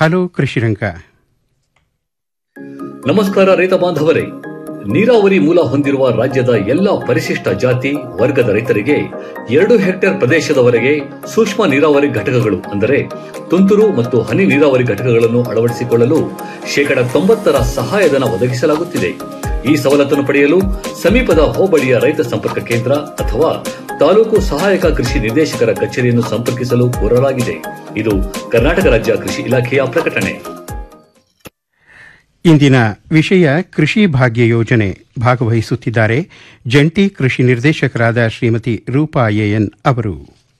Hello ಕೃಷಿರಂಗ ನಮಸ್ಕಾರ ರೈತ ಬಾಂಧವರೇ ನೀರಾವರಿ ಮೂಲ ಹೊಂದಿರುವ ರಾಜ್ಯದ ಎಲ್ಲ ಪರಿಶಿಷ್ಟ ಜಾತಿ ವರ್ಗದ ರೈತರಿಗೆ ಎರಡು ಹೆಕ್ಟೇರ್ ಪ್ರದೇಶದವರೆಗೆ ಸೂಕ್ಷ್ಮ ನೀರಾವರಿ ಘಟಕಗಳು ಅಂದರೆ ತುಂತುರು ಮತ್ತು ಹನಿ ನೀರಾವರಿ ಘಟಕಗಳನ್ನು ಅಳವಡಿಸಿಕೊಳ್ಳಲು ಶೇಕಡ ತೊಂಬತ್ತರ ಸಹಾಯಧನ ಒದಗಿಸಲಾಗುತ್ತಿದೆ ಈ ಸವಲತ್ತನ್ನು ಪಡೆಯಲು ಸಮೀಪದ ಹೋಬಳಿಯ ರೈತ ಸಂಪರ್ಕ ಕೇಂದ್ರ ಅಥವಾ ತಾಲೂಕು ಸಹಾಯಕ ಕೃಷಿ ನಿರ್ದೇಶಕರ ಕಚೇರಿಯನ್ನು ಸಂಪರ್ಕಿಸಲು ಕೋರಲಾಗಿದೆ ಇದು ಕರ್ನಾಟಕ ರಾಜ್ಯ ಕೃಷಿ ಇಲಾಖೆಯ ಪ್ರಕಟಣೆ ಇಂದಿನ ವಿಷಯ ಕೃಷಿ ಭಾಗ್ಯ ಯೋಜನೆ ಭಾಗವಹಿಸುತ್ತಿದ್ದಾರೆ ಜಂಟಿ ಕೃಷಿ ನಿರ್ದೇಶಕರಾದ ಶ್ರೀಮತಿ ರೂಪಾ ಎಎನ್ ಅವರು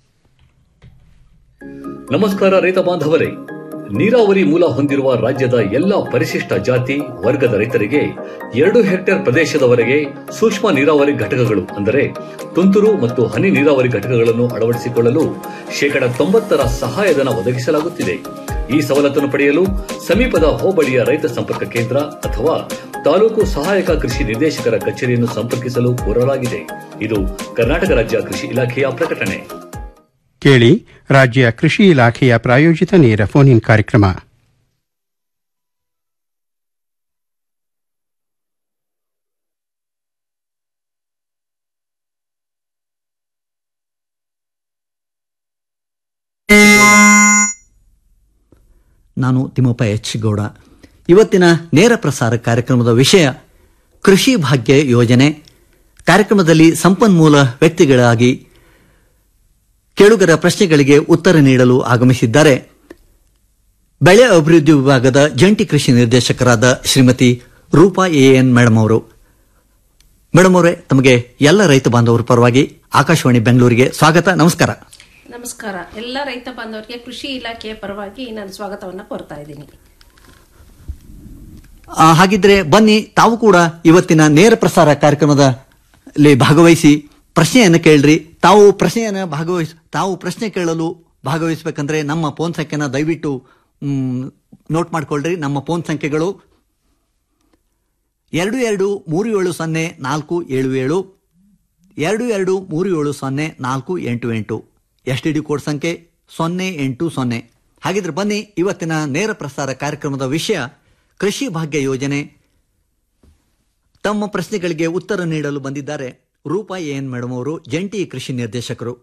ನಮಸ್ಕಾರ ರೈತ ಬಾಂಧವರೇ ನೀರಾವರಿ ಮೂಲ ಹೊಂದಿರುವ ರಾಜ್ಯದ ಎಲ್ಲ ಪರಿಶಿಷ್ಟ ಜಾತಿ ವರ್ಗದ ರೈತರಿಗೆ ಎರಡು ಹೆಕ್ಟೇರ್ ಪ್ರದೇಶದವರೆಗೆ ಸೂಕ್ಷ್ಮ ನೀರಾವರಿ ಘಟಕಗಳು ಅಂದರೆ ತುಂತುರು ಮತ್ತು ಹನಿ ನೀರಾವರಿ ಘಟಕಗಳನ್ನು ಅಳವಡಿಸಿಕೊಳ್ಳಲು ಶೇಕಡ ತೊಂಬತ್ತರ ಸಹಾಯಧನ ಒದಗಿಸಲಾಗುತ್ತಿದೆ ಈ ಸವಲತ್ತನ್ನು ಪಡೆಯಲು ಸಮೀಪದ ಹೋಬಳಿಯ ರೈತ ಸಂಪರ್ಕ ಕೇಂದ್ರ ಅಥವಾ ತಾಲೂಕು ಸಹಾಯಕ ಕೃಷಿ ನಿರ್ದೇಶಕರ ಕಚೇರಿಯನ್ನು ಸಂಪರ್ಕಿಸಲು ಕೋರಲಾಗಿದೆ ಇದು ಕರ್ನಾಟಕ ರಾಜ್ಯ ಕೃಷಿ ಇಲಾಖೆಯ ಪ್ರಕಟಣೆ ಕೇಳಿ ರಾಜ್ಯ ಕೃಷಿ ಇಲಾಖೆಯ ಪ್ರಾಯೋಜಿತ ನೇರ ಫೋನ್ ಇನ್ ಕಾರ್ಯಕ್ರಮ ನಾನು ತಿಮ್ಮಪ್ಪ ಎಚ್ ಗೌಡ ಇವತ್ತಿನ ನೇರ ಪ್ರಸಾರ ಕಾರ್ಯಕ್ರಮದ ವಿಷಯ ಕೃಷಿ ಭಾಗ್ಯ ಯೋಜನೆ ಕಾರ್ಯಕ್ರಮದಲ್ಲಿ ಸಂಪನ್ಮೂಲ ವ್ಯಕ್ತಿಗಳಾಗಿ ಕೇಳುಗರ ಪ್ರಶ್ನೆಗಳಿಗೆ ಉತ್ತರ ನೀಡಲು ಆಗಮಿಸಿದ್ದಾರೆ ಬೆಳೆ ಅಭಿವೃದ್ಧಿ ವಿಭಾಗದ ಜಂಟಿ ಕೃಷಿ ನಿರ್ದೇಶಕರಾದ ಶ್ರೀಮತಿ ರೂಪಾ ಎಎನ್ ಮೇಡಮ್ ಅವರು ಮೇಡಮ್ ಅವರೇ ತಮಗೆ ಎಲ್ಲ ರೈತ ಬಾಂಧವರ ಪರವಾಗಿ ಆಕಾಶವಾಣಿ ಬೆಂಗಳೂರಿಗೆ ಸ್ವಾಗತ ನಮಸ್ಕಾರ ನಮಸ್ಕಾರ ಎಲ್ಲ ರೈತ ಬಾಂಧವರಿಗೆ ಕೃಷಿ ಇಲಾಖೆಯ ಪರವಾಗಿ ನಾನು ಸ್ವಾಗತವನ್ನು ಕೋರ್ತಾ ಇದ್ದೀನಿ ಆ, ಹಾಗಿದ್ರೆ ಬನ್ನಿ ತಾವು ಕೂಡ ಇವತ್ತಿನ ನೇರ ಪ್ರಸಾರ ಕಾರ್ಯಕ್ರಮದಲ್ಲಿ ಭಾಗವಹಿಸಿ ಪ್ರಶ್ನೆಯನ್ನು ಕೇಳ್ರಿ ತಾವು ಪ್ರಶ್ನೆಯನ್ನು ಭಾಗವಹಿಸ್ ತಾವು ಪ್ರಶ್ನೆ ಕೇಳಲು ಭಾಗವಹಿಸಬೇಕಂದ್ರೆ ನಮ್ಮ ಫೋನ್ ಸಂಖ್ಯೆನ ದಯವಿಟ್ಟು ಮ್, ನೋಟ್ ಮಾಡ್ಕೊಳ್ರಿ ನಮ್ಮ ಫೋನ್ ಸಂಖ್ಯೆಗಳು ಎರಡು ಎರಡು ಮೂರು ಏಳು ಸೊನ್ನೆ ನಾಲ್ಕು ಏಳು ಏಳು ಎರಡು ಎರಡು ಮೂರು ಏಳು ಸೊನ್ನೆ ನಾಲ್ಕು ಎಂಟು ಎಂಟು ಎಸ್ ಟಿ ಡಿ ಕೋಡ್ ಸಂಖ್ಯೆ ಸೊನ್ನೆ ಎಂಟು ಸೊನ್ನೆ ಹಾಗಿದ್ರೆ ಬನ್ನಿ ಇವತ್ತಿನ ನೇರ ಪ್ರಸಾರ ಕಾರ್ಯಕ್ರಮದ ವಿಷಯ ಕೃಷಿ ಭಾಗ್ಯ ಯೋಜನೆ ತಮ್ಮ ಪ್ರಶ್ನೆಗಳಿಗೆ ಉತ್ತರ ನೀಡಲು ಬಂದಿದ್ದಾರೆ ರೂಪಾ ಎನ್ ಮೇಡಮ್ ಅವರು ಜಂಟಿ ಕೃಷಿ ನಿರ್ದೇಶಕರು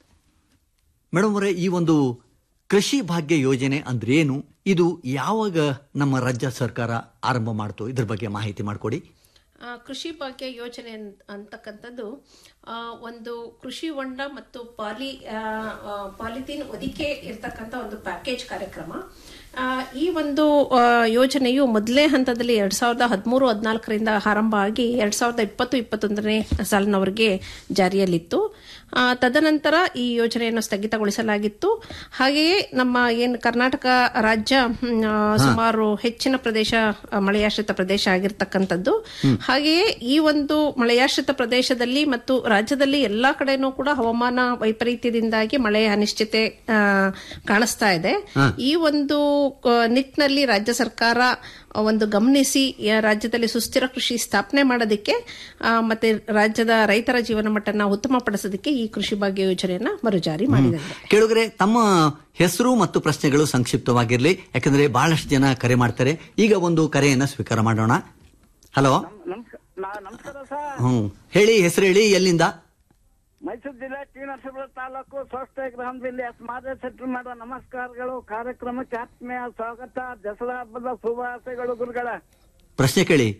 ಮೇಡಮ್ ಅವರೇ ಈ ಒಂದು ಕೃಷಿ ಭಾಗ್ಯ ಯೋಜನೆ ಅಂದ್ರೆ ಏನು ಇದು ಯಾವಾಗ ನಮ್ಮ ರಾಜ್ಯ ಸರ್ಕಾರ ಆರಂಭ ಮಾಡ್ತು ಇದ್ರ ಬಗ್ಗೆ ಮಾಹಿತಿ ಮಾಡಿಕೊಡಿ ಆ, ಕೃಷಿ ಭಾಗ್ಯ ಯೋಜನೆ ಅಂತ- ಅಂತಕ್ಕಂಥದ್ದು ಆ, ಒಂದು ಕೃಷಿ ಹೊಂಡ ಮತ್ತು ಪಾಲಿ ಆ, ಆ, ಪಾಲಿಥೀನ್ ಹೊದಿಕೆ ಇರ್ತಕ್ಕಂಥ ಒಂದು ಪ್ಯಾಕೇಜ್ ಕಾರ್ಯಕ್ರಮ ಆ, ಈ ಒಂದು ಆ, ಯೋಜನೆಯು ಮೊದಲನೇ ಹಂತದಲ್ಲಿ ಎರಡ್ ಸಾವಿರದ ಹದಿಮೂರು ಹದಿನಾಲ್ಕರಿಂದ ಆರಂಭ ಆಗಿ ಎರಡ್ ಸಾವಿರದ ಇಪ್ಪತ್ತು ಇಪ್ಪತ್ತೊಂದನೇ ಸಾಲಿನವರೆಗೆ ಜಾರಿಯಲ್ಲಿತ್ತು ಆ, ತದನಂತರ ಈ ಯೋಜನೆಯನ್ನು ಸ್ಥಗಿತಗೊಳಿಸಲಾಗಿತ್ತು ಹಾಗೆಯೇ ನಮ್ಮ ಏನು ಕರ್ನಾಟಕ ರಾಜ್ಯ ಹ್ಮ್, ಆ, ಸುಮಾರು ಹೆಚ್ಚಿನ ಪ್ರದೇಶ ಆ, ಮಳೆಯಾಶ್ರಿತ ಪ್ರದೇಶ ಆಗಿರ್ತಕ್ಕಂಥದ್ದು ಹಾಗೆಯೇ ಈ ಒಂದು ಮಳೆಯಾಶ್ರಿತ ಪ್ರದೇಶದಲ್ಲಿ ಮತ್ತು ರಾಜ್ಯದಲ್ಲಿ ಎಲ್ಲಾ ಕಡೆನೂ ಕೂಡ ಹವಾಮಾನ ವೈಪರೀತ್ಯದಿಂದಾಗಿ ಮಳೆಯ ಅನಿಶ್ಚಿತೆ ಆ, ಕಾಣಿಸ್ತಾ ಇದೆ ಈ ಒಂದು ಆ, ನಿಟ್ಟಿನಲ್ಲಿ ರಾಜ್ಯ ಸರ್ಕಾರ ಆ, ಒಂದು ಗಮನಿಸಿ ಆ, ರಾಜ್ಯದಲ್ಲಿ ಸುಸ್ಥಿರ ಕೃಷಿ ಸ್ಥಾಪನೆ ಮಾಡೋದಕ್ಕೆ ಆ, ಮತ್ತೆ ರಾಜ್ಯದ ರೈತರ ಜೀವನ ಮಟ್ಟನ ಉತ್ತಮಪಡಿಸೋದಕ್ಕೆ ಈ ಕೃಷಿ ಭಾಗ್ಯ ಯೋಜನೆಯನ್ನ ಮರುಜಾರಿ ಮಾಡಿದೆ ಕೇಳುಗರೆ ತಮ್ಮ ಹೆಸರು ಮತ್ತು ಪ್ರಶ್ನೆಗಳು ಸಂಕ್ಷಿಪ್ತವಾಗಿರ್ಲಿ ಯಾಕಂದ್ರೆ ಬಹಳಷ್ಟು ಜನ ಕರೆ ಮಾಡ್ತಾರೆ ಈಗ ಒಂದು ಕರೆಯನ್ನ ಸ್ವೀಕಾರ ಮಾಡೋಣ ಹಲೋ ನಮಸ್ಕಾರ ನಾ- ನಮಸ್ಕಾರ ಸರ್ ಹ್ಮ್ ಹೇಳಿ ಹೆಸರು ಹೇಳಿ ಎಲ್ಲಿಂದ ಮೈಸೂರು ಜಿಲ್ಲೆ ಟಿ ನರಸೀಪುರ ತಾಲೂಕು ಸ್ವಸ್ಥ ಗ್ರಾಮದಲ್ಲಿ ಸ್ಮಾರಕ ಸೆಟ್ಲ್ ಮಾಡುವ ನಮಸ್ಕಾರಗಳು ಕಾರ್ಯಕ್ರಮಕ್ಕೆ ಆತ್ಮೀಯ ಸ್ವಾಗತ ದಸರಾ ಹಬ್ಬದ ಶುಭಾಶಯಗಳು ಗುರುಗಳ ಪ್ರಶ್ನೆ ಕೇಳಿ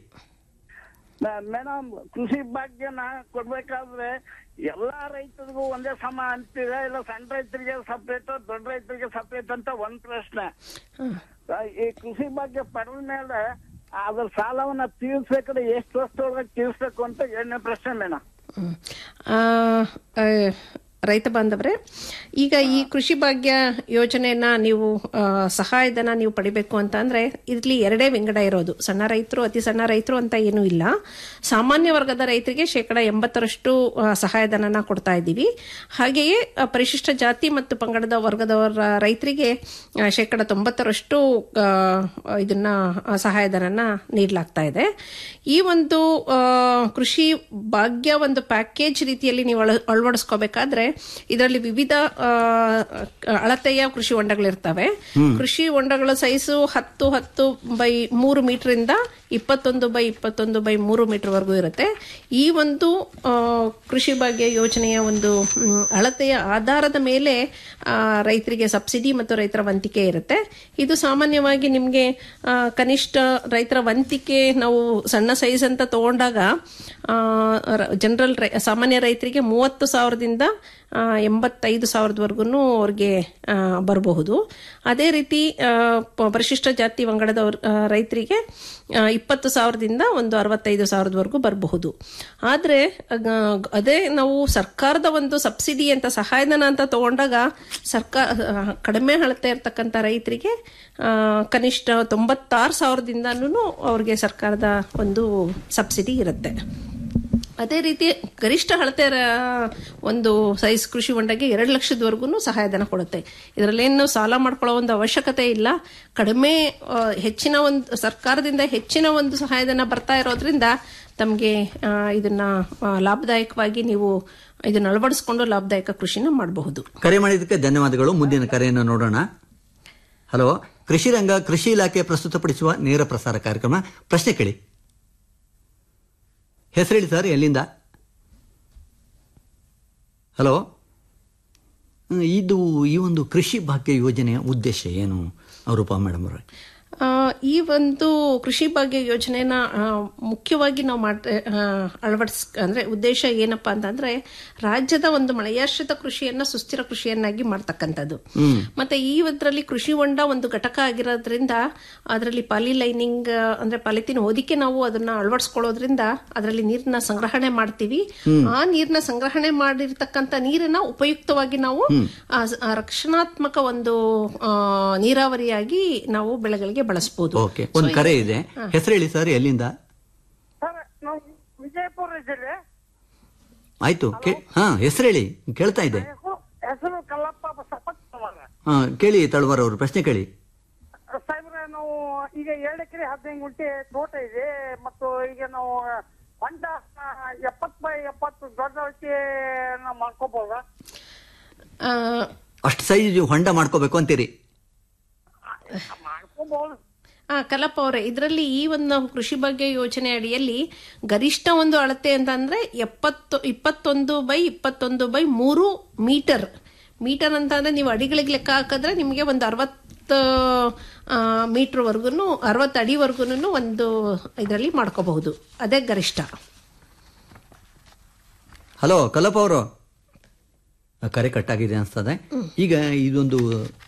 ಮೇಡಮ್ ಕೃಷಿ ಭಾಗ್ಯನ ಕೊಡ್ಬೇಕಾದ್ರೆ ಎಲ್ಲಾ ರೈತರಿಗೂ ಒಂದೇ ಸಮ ಅಂತಿದೆ ಇಲ್ಲ ಸಣ್ಣ ರೈತರಿಗೆ ಸಪ್ರೇಟ್ ದೊಡ್ಡ ರೈತರಿಗೆ ಸಪ್ರೇಟ್ ಅಂತ ಒಂದ್ ಪ್ರಶ್ನೆ ಆ, ಈ ಕೃಷಿ ಭಾಗ್ಯ ಪಡೆದ ಮೇಲೆ ಅದ್ರ ಸಾಲವನ್ನ ತೀರ್ಸ್ಬೇಕಾದ್ರೆ ಎಷ್ಟು ವರ್ಷದೊಳಗೆ ತೀರ್ಸ್ಬೇಕು ಅಂತ ಎರಡನೇ ಪ್ರಶ್ನೆ ಮೇಡಮ್ ಹ್ಮ್. ಆ, ಆ, ರೈತ ಬಾಂಧವರೇ ಈಗ ಈ ಕೃಷಿ ಭಾಗ್ಯ ಯೋಜನೆಯನ್ನ ನೀವು ಆ, ಸಹಾಯಧನ ನೀವು ಪಡಿಬೇಕು ಅಂತ ಅಂದ್ರೆ ಇಲ್ಲಿ ಎರಡೇ ವಿಂಗಡ ಇರೋದು ಸಣ್ಣ ರೈತರು ಅತಿ ಸಣ್ಣ ರೈತರು ಅಂತ ಏನೂ ಇಲ್ಲ ಸಾಮಾನ್ಯ ವರ್ಗದ ರೈತರಿಗೆ ಶೇಕಡ ಎಂಬತ್ತರಷ್ಟು ಆ, ಸಹಾಯಧನನ ಕೊಡ್ತಾ ಇದ್ದೀವಿ ಹಾಗೆಯೇ ಆ, ಪರಿಶಿಷ್ಟ ಜಾತಿ ಮತ್ತು ಪಂಗಡದ ವರ್ಗದವರ ರೈತರಿಗೆ ಆ, ಶೇಕಡ ತೊಂಬತ್ತರಷ್ಟು ಆ, ಇದನ್ನ ಆ, ಸಹಾಯಧನನ ನೀಡಲಾಗ್ತಾ ಇದೆ ಈ ಒಂದು ಆ, ಕೃಷಿ ಭಾಗ್ಯ ಒಂದು ಪ್ಯಾಕೇಜ್ ರೀತಿಯಲ್ಲಿ ನೀವು ಅಳ- ಅಳವಡಿಸ್ಕೋಬೇಕಾದ್ರೆ ಇದರಲ್ಲಿ ವಿವಿಧ ಆ, ಅಳತೆಯ ಕೃಷಿ ಹೊಂಡಗಳಿರ್ತವೆ ಕೃಷಿ ಹೊಂಡಗಳ ಸೈಜು ಹತ್ತು ಹತ್ತು ಬೈ ಮೂರು ಮೀಟರ್ ಇಂದ ಇಪ್ಪತ್ತೊಂದು ಬೈ ಇಪ್ಪತ್ತೊಂದು ಬೈ ಮೂರು ಮೀಟರ್ ವರೆಗೂ ಇರುತ್ತೆ ಈ ಒಂದು ಆ, ಕೃಷಿ ಭಾಗ್ಯ ಯೋಜನೆಯ ಒಂದು ಮ್, ಅಳತೆಯ ಆಧಾರದ ಮೇಲೆ ಆ, ರೈತರಿಗೆ ಸಬ್ಸಿಡಿ ಮತ್ತು ರೈತರ ವಂತಿಕೆ ಇರುತ್ತೆ ಇದು ಸಾಮಾನ್ಯವಾಗಿ ನಿಮಗೆ ಕನಿಷ್ಠ ರೈತರ ವಂತಿಕೆ ನಾವು ಸಣ್ಣ ಸೈಜ್ ಅಂತ ತಗೊಂಡಾಗ ಜನರಲ್ ಸಾಮಾನ್ಯ ರೈತರಿಗೆ ಮೂವತ್ತು ಸಾವಿರದಿಂದ ಆ, ಎಂಬತ್ತೈದು ಸಾವಿರದವರೆಗೂ ಅವ್ರಿಗೆ ಆ, ಬರಬಹುದು ಅದೇ ರೀತಿ ಆ, ಪ- ಪರಿಶಿಷ್ಟ ಜಾತಿ ಪಂಗಡದ ರೈತರಿಗೆ ಆ, ಇಪ್ಪತ್ತು ಸಾವಿರದಿಂದ ಒಂದು ಅರವತ್ತೈದು ಸಾವಿರದವರೆಗೂ ಬರಬಹುದು ಆದರೆ ಅದೇ ನಾವು ಸರ್ಕಾರದ ಒಂದು ಸಬ್ಸಿಡಿ ಅಂತ ಸಹಾಯಧನ ಅಂತ ತಗೊಂಡಾಗ ಸರ್ಕಾರ ಕಡಿಮೆ ಅಳತೆ ಇರ್ತಕ್ಕಂಥ ರೈತರಿಗೆ ಆ, ಕನಿಷ್ಠ ತೊಂಬತ್ತಾರು ಸಾವಿರದಿಂದನೂ ಅವ್ರಿಗೆ ಸರ್ಕಾರದ ಒಂದು ಸಬ್ಸಿಡಿ ಇರುತ್ತೆ ಅದೇ ರೀತಿ ಗರಿಷ್ಠ ಅಳತೆ ರ- ಒಂದು ಸೈಜ್ ಕೃಷಿ ಹೊಂಡಗೆ ಎರಡು ಲಕ್ಷದವರೆಗೂ ಸಹಾಯಧನ ಕೊಡುತ್ತೆ ಇದರಲ್ಲೇನು ಸಾಲ ಮಾಡ್ಕೊಳ್ಳೋ ಒಂದು ಅವಶ್ಯಕತೆ ಇಲ್ಲ ಕಡಿಮೆ ಆ, ಹೆಚ್ಚಿನ ಒಂದು ಸರ್ಕಾರದಿಂದ ಹೆಚ್ಚಿನ ಒಂದು ಸಹಾಯಧನ ಬರ್ತಾ ಇರೋದ್ರಿಂದ ತಮಗೆ ಇದನ್ನ ಆ, ಲಾಭದಾಯಕವಾಗಿ ನೀವು ಇದನ್ನ ಅಳವಡಿಸ್ಕೊಂಡು ಲಾಭದಾಯಕ ಕೃಷಿನ ಮಾಡಬಹುದು ಕರೆ ಮಾಡಿದ್ದಕ್ಕೆ ಧನ್ಯವಾದಗಳು ಮುಂದಿನ ಕರೆಯನ್ನು ನೋಡೋಣ ಹಲೋ ಕೃಷಿ ರಂಗ ಕೃಷಿ ಇಲಾಖೆ ಪ್ರಸ್ತುತಪಡಿಸುವ ನೇರ ಪ್ರಸಾರ ಕಾರ್ಯಕ್ರಮ ಪ್ರಶ್ನೆ ಕೇಳಿ ಹೆಸರೇಳಿ ಸರ್ ಎಲ್ಲಿಂದ ಹಲೋ ಹ್ಮ್, ಇದು ಈ ಒಂದು ಕೃಷಿ ಭಾಗ್ಯ ಯೋಜನೆಯ ಉದ್ದೇಶ ಏನು ರೂಪಾ ಮೇಡಮ್ ಅವರೇ ಆ, ಈ ಒಂದು ಕೃಷಿ ಭಾಗ್ಯ ಯೋಜನೆನ ಆ, ಮುಖ್ಯವಾಗಿ ನಾವು ಮಾಡ ಅಳವಡಿಸ್ ಅಂದ್ರೆ ಉದ್ದೇಶ ಏನಪ್ಪಾ ಅಂತಂದ್ರೆ ರಾಜ್ಯದ ಒಂದು ಮಳೆಯಾಶ್ರಿತ ಕೃಷಿಯನ್ನ ಸುಸ್ಥಿರ ಕೃಷಿಯನ್ನಾಗಿ ಮಾಡ್ತಕ್ಕಂಥದ್ದು ಮತ್ತೆ ಈ ಒಂದರಲ್ಲಿ ಕೃಷಿ ಹೊಂಡ ಒಂದು ಘಟಕ ಆಗಿರೋದ್ರಿಂದ ಅದರಲ್ಲಿ ಪಾಲಿ ಲೈನಿಂಗ್ ಅಂದ್ರೆ ಪಾಲಿಥಿನ್ ಹೊದಿಕೆ ನಾವು ಅದನ್ನ ಅಳವಡಿಸ್ಕೊಳ್ಳೋದ್ರಿಂದ ಅದರಲ್ಲಿ ನೀರನ್ನ ಸಂಗ್ರಹಣೆ ಮಾಡ್ತೀವಿ ಆ ನೀರನ್ನ ಸಂಗ್ರಹಣೆ ಮಾಡಿರ್ತಕ್ಕಂಥ ನೀರನ್ನ ಉಪಯುಕ್ತವಾಗಿ ನಾವು ಆ ಸ- ಆ ರಕ್ಷಣಾತ್ಮಕ ಒಂದು ಆ, ನೀರಾವರಿಯಾಗಿ ನಾವು ಬೆಳೆಗಳಿಗೆ ಬಳಸಬಹುದು ಓಕೆ ಒಂದು ಕರೆ ಇದೆ ಹೆಸರೇಳಿ ಸರ್ ಎಲ್ಲಿಂದ ಸರ್ ನಾವು ವಿಜಯಪುರ ಜಿಲ್ಲೆ ಆಯ್ತು ಕೇ ಹಾ ಹೆಸರೇಳಿ ಕೇಳ್ತಾ ಇದೆ ಹೆಸರು ಹೆಸರು ಕಲ್ಲಪ್ಪ ಸಪತ್ ಕುಮಾರ ಹಾ ಕೇಳಿ ತಳವಾರ ಅವರು ಪ್ರಶ್ನೆ ಕೇಳಿ ಸಾಹೇಬ್ರೆ ನಾವು ಈಗ ಎರಡು ಎಕರೆ ಹದಿನೈದು ಗುಂಟೆ ತೋಟ ಇದೆ ಮತ್ತು ಈಗ ನಾವು ಹೊಂಡ ಎಪ್ಪತ್ತು ಬೈ ಎಪ್ಪತ್ತು ದೊಡ್ಡ ಅಳತೆ ನಾವು ಮಾಡ್ಕೋಬಹುದ ಆ, ಅಷ್ಟು ಸೈಜ್ ಹೊಂಡ ಮಾಡ್ಕೋಬೇಕು ಅಂತೀರಿ ಮಾಡ್ಕೋಬಹುದು ಆ ಕಲಪ್ಪ ಅವರೇ ಇದರಲ್ಲಿ ಈ ಒಂದು ನಾವು ಕೃಷಿ ಭಾಗ್ಯ ಯೋಜನೆ ಅಡಿಯಲ್ಲಿ ಗರಿಷ್ಠ ಒಂದು ಅಳತೆ ಅಂತ ಅಂದ್ರೆ ಎಪ್ಪತ್ತು ಇಪ್ಪತ್ತೊಂದು ಬೈ ಇಪ್ಪತ್ತೊಂದು ಬೈ ಮೂರು ಮೀಟರ್ ಮೀಟರ್ ಅಂತ ಅಂದ್ರೆ ನೀವು ಅಡಿಗಳಿಗೆ ಲೆಕ್ಕ ಹಾಕಿದ್ರೆ ನಿಮಗೆ ಒಂದು ಅರವತ್ತು ಮೀಟರ್ ವರ್ಗು ಅರವತ್ತು ಅಡಿವರೆಗೂ ಒಂದು ಇದರಲ್ಲಿ ಮಾಡ್ಕೋಬಹುದು ಅದೇ ಗರಿಷ್ಠ ಹಲೋ ಕಲ್ಲಪ್ಪ ಅವರು ಕರೆ ಕಟ್ಟಾಗಿದೆ ಅನ್ಸ್ತದೆ ಈಗ ಇದೊಂದು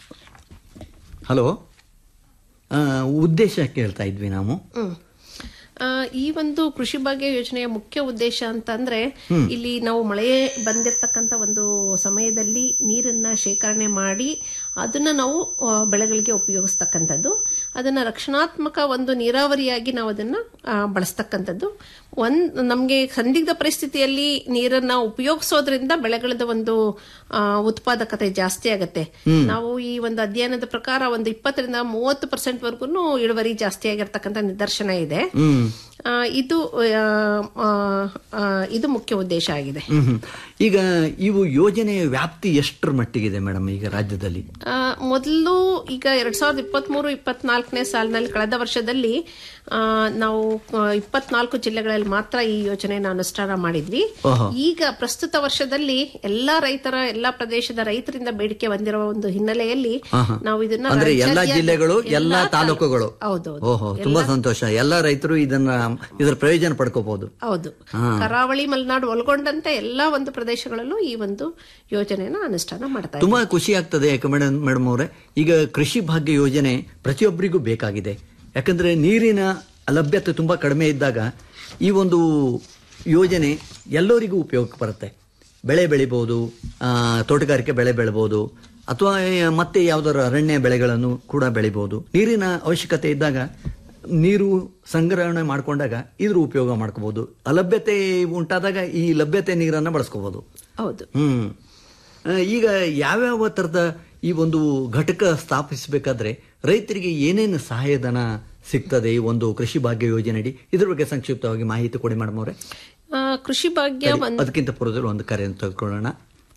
ಹಲೋ ಆ, ಉದ್ದೇಶ ಕೇಳ್ತಾ ಇದ್ವಿ ನಾವು ಹ್ಮ್. ಆ, ಈ ಒಂದು ಕೃಷಿ ಭಾಗ್ಯ ಯೋಜನೆಯ ಮುಖ್ಯ ಉದ್ದೇಶ ಅಂತಂದ್ರೆ ಇಲ್ಲಿ ನಾವು ಮಳೆ ಬಂದಿರತಕ್ಕಂತ ಒಂದು ಸಮಯದಲ್ಲಿ ನೀರನ್ನ ಶೇಖರಣೆ ಮಾಡಿ ಅದನ್ನ ನಾವು ಆ, ಬೆಳೆಗಳಿಗೆ ಉಪಯೋಗಿಸ್ತಕ್ಕಂಥದ್ದು ಅದನ್ನ ರಕ್ಷಣಾತ್ಮಕ ಒಂದು ನೀರಾವರಿಯಾಗಿ ನಾವು ಅದನ್ನ ಆ, ಬಳಸ್ತಕ್ಕಂಥದ್ದು ಒಂದ್ ನಮ್ಗೆ ಸಂದಿಗ್ಧ ಪರಿಸ್ಥಿತಿಯಲ್ಲಿ ನೀರನ್ನ ಉಪಯೋಗಿಸೋದ್ರಿಂದ ಬೆಳೆಗಳದ ಒಂದು ಆ, ಉತ್ಪಾದಕತೆ ಜಾಸ್ತಿ ಆಗತ್ತೆ ನಾವು ಈ ಒಂದು ಅಧ್ಯಯನದ ಪ್ರಕಾರ ಒಂದು ಇಪ್ಪತ್ತರಿಂದ ಮೂವತ್ತು ಪರ್ಸೆಂಟ್ ವರ್ಗು ಇಳುವರಿ ಜಾಸ್ತಿ ಆಗಿರ್ತಕ್ಕಂಥ ನಿದರ್ಶನ ಇದೆ ಹ್ಮ್ ಆ, ಇದು ಆ, ಆ, ಆ, ಇದು ಮುಖ್ಯ ಉದ್ದೇಶ ಆಗಿದೆ ಹ್ಮ್ ಹ್ಮ್. ಈಗ ಇವು ಯೋಜನೆಯ ವ್ಯಾಪ್ತಿ ಎಷ್ಟರ ಮಟ್ಟಿಗಿದೆ ಮೇಡಮ್ ಈಗ ರಾಜ್ಯದಲ್ಲಿ ಆ, ಮೊದಲು ಈಗ ಎರಡ್ ಸಾವಿರದ ಇಪ್ಪತ್ಮೂರು ಇಪ್ಪತ್ನಾಲ್ಕನೇ ಸಾಲಿನಲ್ಲಿ ಕಳೆದ ವರ್ಷದಲ್ಲಿ ಆ, ನಾವು ಆ, ಇಪ್ಪತ್ನಾಲ್ಕು ಜಿಲ್ಲೆಗಳಲ್ಲಿ ಮಾತ್ರ ಈ ಯೋಜನೆಯನ್ನು ಅನುಷ್ಠಾನ ಮಾಡಿದ್ವಿ ಓಹೋ. ಈಗ ಪ್ರಸ್ತುತ ವರ್ಷದಲ್ಲಿ ಎಲ್ಲಾ ರೈತರ ಎಲ್ಲಾ ಪ್ರದೇಶದ ರೈತರಿಂದ ಬೇಡಿಕೆ ಬಂದಿರುವ ಒಂದು ಹಿನ್ನೆಲೆಯಲ್ಲಿ ಆಹಾ. ನಾವು ಇದನ್ನ ಅಂದ್ರೆ ಎಲ್ಲಾ ರಾಜ್ಯಾದ್ಯಂತ- ಜಿಲ್ಲೆಗಳು ಎಲ್ಲಾ ಎಲ್ಲಾ ತಾಲೂಕುಗಳು ಹೌದೌದು ಓಹೋ ತುಂಬಾ ಸಂತೋಷ ಎಲ್ಲಾ ರೈತರು ಇದನ್ನ ಇದರ ಪ್ರಯೋಜನ ಪಡ್ಕೋಬಹುದು ಹೌದು ಕರಾವಳಿ ಮಲೆನಾಡು ಒಳಗೊಂಡಂತೆ ಎಲ್ಲಾ ಒಂದು ಪ್ರದೇಶಗಳಲ್ಲೂ ಈ ಒಂದು ಯೋಜನೆಯನ್ನ ಅನುಷ್ಠಾನ ಮಾಡ್ತಾ ಇದ್ದೀವಿ. ತುಂಬಾ ಖುಷಿ ಆಗ್ತದೆ ಯಾಕೆ ಮೇಡಮ್ ಮೇಡಮ್ ಅವರೇ ಈಗ ಕೃಷಿ ಭಾಗ್ಯ ಯೋಜನೆ ಪ್ರತಿಯೊಬ್ಬರಿಗೂ ಬೇಕಾಗಿದೆ ಯಾಕಂದ್ರೆ ನೀರಿನ ಲಭ್ಯತೆ ತುಂಬಾ ಕಡಿಮೆ ಇದ್ದಾಗ ಈ ಒಂದು ಯೋಜನೆ ಎಲ್ಲರಿಗೂ ಉಪಯೋಗಕ್ಕೆ ಬರುತ್ತೆ ಬೆಳೆ ಬೆಳಿಬಹುದು ಆ, ತೋಟಗಾರಿಕೆ ಬೆಳೆ ಬೆಳಬಹುದು ಅಥವಾ ಮತ್ತೆ ಯಾವ್ದಾದ್ರು ಅರಣ್ಯ ಬೆಳೆಗಳನ್ನು ಕೂಡ ಬೆಳಿಬಹುದು ನೀರಿನ ಅವಶ್ಯಕತೆ ಇದ್ದಾಗ ನೀರು ಸಂಗ್ರಹಣೆ ಮಾಡ್ಕೊಂಡಾಗ ಇದ್ರ ಉಪಯೋಗ ಮಾಡ್ಕೋಬಹುದು ಅಲಭ್ಯತೆ ಉಂಟಾದಾಗ ಈ ಲಭ್ಯತೆ ನೀರನ್ನು ಬಳಸ್ಕೋಬಹುದು ಹೌದು ಹ್ಮ್ ಆ, ಈಗ ಯಾವ್ಯಾವ ತರದ ಈ ಒಂದು ಘಟಕ ಸ್ಥಾಪಿಸಬೇಕಾದ್ರೆ ರೈತರಿಗೆ ಏನೇನು ಸಹಾಯಧನ ಸಿಗ್ತದೆ ಈ ಒಂದು ಕೃಷಿ ಭಾಗ್ಯ ಯೋಜನೆಯಡಿ ಇದ್ರ ಬಗ್ಗೆ ಸಂಕ್ಷಿಪ್ತವಾಗಿ ಮಾಹಿತಿ ಕೊಡಿ ಮೇಡಮ್ ಅವರೇ ಆ, ಕೃಷಿ ಭಾಗ್ಯ ಒಂದ್ ಅದಕ್ಕಿಂತ ಪೂರ್ವದಲ್ಲಿ ಒಂದು ಕರೆಯನ್ನು ತೆಗೆದುಕೊಳ್ಳೋಣ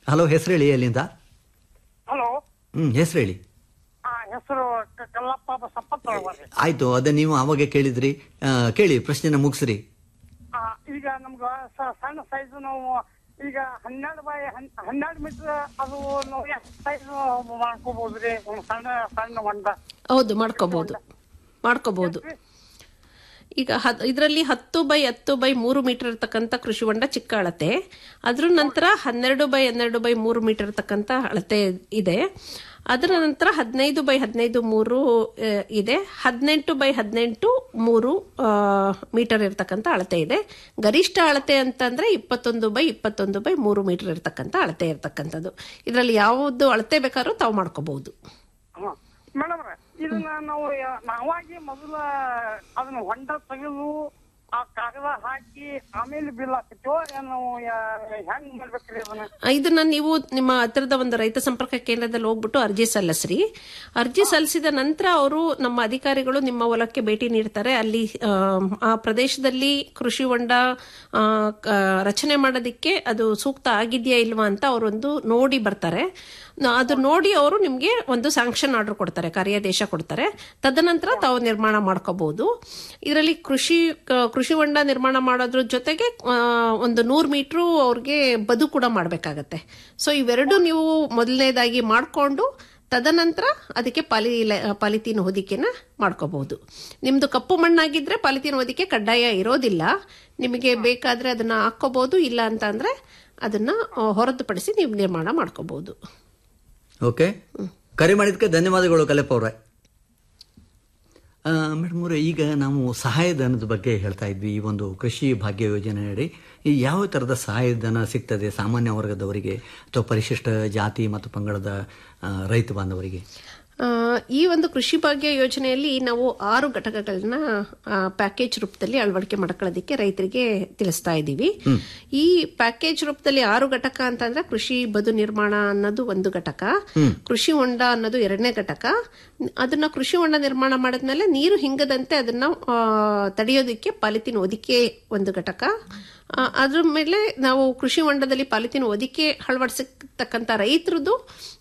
ಹಲೋ ಹೆಸರು ಹೇಳಿ ಎಲ್ಲಿಂದ ಹಲೋ ಹ್ಮ್ ಹೆಸರು ಹೇಳಿ ಹೆಸರು ಕಲ್ಲಪ್ಪ ಸಪ್ಪತ್ತೊಳಗೆ ಆಯ್ತು ಅದೇ ನೀವು ಅವಾಗ ಕೇಳಿದ್ರಿ ಆ, ಕೇಳಿ ಪ್ರಶ್ನೆನ ಮುಗಿಸ್ರಿ ಈಗ ನಮ್ಗ ಸ- ಸಣ್ಣ ಸೈಜ್ ನಾವು ಈಗ ಹನ್ನೆರಡು ಬೈ ಹನ್- ಹನ್ನೆರಡು ಮೀಟರ್ ಅದು ನಾವು ಎಷ್ಟು ಸೈಜ್ ಮಾಡ್ಕೋಬಹುದ್ರಿ ಒಂದ್ ಸಣ್ಣ ಸಣ್ಣ ಹೊಂಡ ಹೌದು ಮಾಡ್ಕೋಬಹುದು ಮಾಡ್ಕೋಬಹುದು ಈಗ ಇದರಲ್ಲಿ ಹತ್ತು ಬೈ ಹತ್ತು ಬೈ ಮೂರು ಮೀಟರ್ ಇರ್ತಕ್ಕಂಥ ಕೃಷಿ ಹೊಂಡ ಚಿಕ್ಕ ಅಳತೆ ಅದ್ರ ನಂತರ ಹನ್ನೆರಡು ಬೈ ಹನ್ನೆರಡು ಬೈ ಮೂರು ಮೀಟರ್ ಇರ್ತಕ್ಕಂಥ ಅಳತೆ ಇದೆ ಅದರ ನಂತರ ಹದಿನೈದು ಬೈ ಹದಿನೈದು ಮೂರು ಆ, ಇದೆ ಹದಿನೆಂಟು ಬೈ ಹದಿನೆಂಟು ಮೂರು ಆ, ಮೀಟರ್ ಇರ್ತಕ್ಕಂಥ ಅಳತೆ ಇದೆ ಗರಿಷ್ಠ ಅಳತೆ ಅಂತಂದ್ರೆ ಇಪ್ಪತ್ತೊಂದು ಬೈ ಇಪ್ಪತ್ತೊಂದು ಬೈ ಮೂರು ಮೀಟರ್ ಇರ್ತಕ್ಕಂಥ ಅಳತೆ ಇರ್ತಕ್ಕಂಥದ್ದು ಇದರಲ್ಲಿ ಯಾವುದು ಅಳತೆ ಬೇಕಾದ್ರೂ ತಾವು ಮಾಡ್ಕೋಬಹುದು ಮೇಡಮ್ ಇದನ್ನ ನಾವು ಯ- ನಾವಾಗಿ ಮೊದಲ ಅದನ್ನ ಹೊಂಡ ತೆಗೆದು ಆ ಕಾಗದ ಹಾಕಿ ಆಮೇಲೆ ಬಿಲ್ ಹಾಕ್ತಿವೋ ಏನ್ ನಾವು ಯ- ಹೆಂಗ್ ಮಾಡ್ಬೇಕ್ರಿ ಅದನ್ನ ಇದನ್ನ ನೀವು ನಿಮ್ಮ ಹತ್ತಿರದ ಒಂದು ರೈತ ಸಂಪರ್ಕ ಕೇಂದ್ರದಲ್ಲಿ ಹೋಗ್ಬಿಟ್ಟು ಅರ್ಜಿ ಸಲ್ಲಿಸ್ರಿ ಅರ್ಜಿ ಸಲ್ಲಿಸಿದ ನಂತರ ಅವರು ನಮ್ಮ ಅಧಿಕಾರಿಗಳು ನಿಮ್ಮ ಹೊಲಕ್ಕೆ ಭೇಟಿ ನೀಡ್ತಾರೆ ಅಲ್ಲಿ ಆ, ಆ ಪ್ರದೇಶದಲ್ಲಿ ಕೃಷಿ ಹೊಂಡ ಆ, ಕ- ರಚನೆ ಮಾಡೋದಕ್ಕೆ ಅದು ಸೂಕ್ತ ಆಗಿದೆಯಾ ಇಲ್ವಾ ಅಂತ ಅವರೊಂದು ನೋಡಿ ಬರ್ತಾರೆ ನ- ಅದು ನೋಡಿ ಅವರು ನಿಮಗೆ ಒಂದು ಸ್ಯಾಂಕ್ಷನ್ ಆರ್ಡರ್ ಕೊಡ್ತಾರೆ ಕಾರ್ಯಾದೇಶ ಕೊಡ್ತಾರೆ ತದನಂತರ ತಾವು ನಿರ್ಮಾಣ ಮಾಡ್ಕೋಬಹುದು ಇದರಲ್ಲಿ ಕೃಷಿ ಕ- ಕೃಷಿ ಹೊಂಡ ನಿರ್ಮಾಣ ಮಾಡೋದ್ರ ಜೊತೆಗೆ ಆ, ಒಂದು ನೂರು ಮೀಟ್ರು ಅವ್ರಿಗೆ ಬದು ಕೂಡ ಮಾಡಬೇಕಾಗತ್ತೆ ಸೊ ಇವೆರಡು ನೀವು ಮೊದಲನೇದಾಗಿ ಮಾಡಿಕೊಂಡು ತದನಂತರ ಅದಕ್ಕೆ ಪಾಲಿ ಪಾಲಿಥೀನ್ ಹೊದಿಕೆನ ಮಾಡ್ಕೋಬಹುದು ನಿಮ್ದು ಕಪ್ಪು ಮಣ್ಣಾಗಿದ್ರೆ ಪಾಲಿಥೀನ್ ಹೊದಿಕೆ ಕಡ್ಡಾಯ ಇರೋದಿಲ್ಲ ನಿಮಗೆ ಬೇಕಾದ್ರೆ ಅದನ್ನ ಹಾಕೋಬಹುದು ಇಲ್ಲ ಅಂತ ಅಂದ್ರೆ ಅದನ್ನ ಆ, ಹೊರತುಪಡಿಸಿ ನೀವು ನಿರ್ಮಾಣ ಮಾಡ್ಕೋಬಹುದು ಓಕೆ ಕರೆ ಮಾಡಿದ್ದಕ್ಕೆ ಧನ್ಯವಾದಗಳು ಕಲೆಪ್ಪ ಅವರೇ ಮೇಡಮ್ ಅವರೇ ಈಗ ನಾವು ಸಹಾಯಧನದ ಬಗ್ಗೆ ಹೇಳ್ತಾ ಇದ್ವಿ ಈ ಒಂದು ಕೃಷಿ ಭಾಗ್ಯ ಯೋಜನೆಯಡಿ ಈ ಯಾವ ಥರದ ಸಹಾಯಧನ ಸಿಗ್ತದೆ ಸಾಮಾನ್ಯ ವರ್ಗದವರಿಗೆ ಅಥವಾ ಪರಿಶಿಷ್ಟ ಜಾತಿ ಮತ್ತು ಪಂಗಡದ ಆ, ರೈತ ಬಾಂಧವರಿಗೆ ಆ, ಈ ಒಂದು ಕೃಷಿ ಭಾಗ್ಯ ಯೋಜನೆಯಲ್ಲಿ ನಾವು ಆರು ಘಟಕಗಳನ್ನ ಆ, ಪ್ಯಾಕೇಜ್ ರೂಪದಲ್ಲಿ ಅಳವಡಿಕೆ ಮಾಡ್ಕೊಳ್ಳೋದಕ್ಕೆ ರೈತರಿಗೆ ತಿಳಿಸ್ತಾ ಇದ್ದೀವಿ ಈ ಪ್ಯಾಕೇಜ್ ರೂಪದಲ್ಲಿ ಆರು ಘಟಕ ಅಂತಂದ್ರೆ ಕೃಷಿ ಬದು ನಿರ್ಮಾಣ ಅನ್ನೋದು ಒಂದು ಘಟಕ ಕೃಷಿ ಹೊಂಡ ಅನ್ನೋದು ಎರಡನೇ ಘಟಕ ಅದನ್ನ ಕೃಷಿ ಹೊಂಡ ನಿರ್ಮಾಣ ಮಾಡಿದ್ಮೇಲೆ ನೀರು ಹಿಂಗದಂತೆ ಅದನ್ನ ಆ, ತಡೆಯೋದಕ್ಕೆ ಪಾಲಿಥಿನ್ ಹೊದಿಕೆ ಒಂದು ಘಟಕ ಆ, ಅದ್ರ ಮೇಲೆ ನಾವು ಕೃಷಿ ಹೊಂಡದಲ್ಲಿ ಪಾಲಿಥಿನ್ ಹೊದಿಕೆ ಅಳವಡಿಸತಕ್ಕಂಥ ರೈತರದ್ದು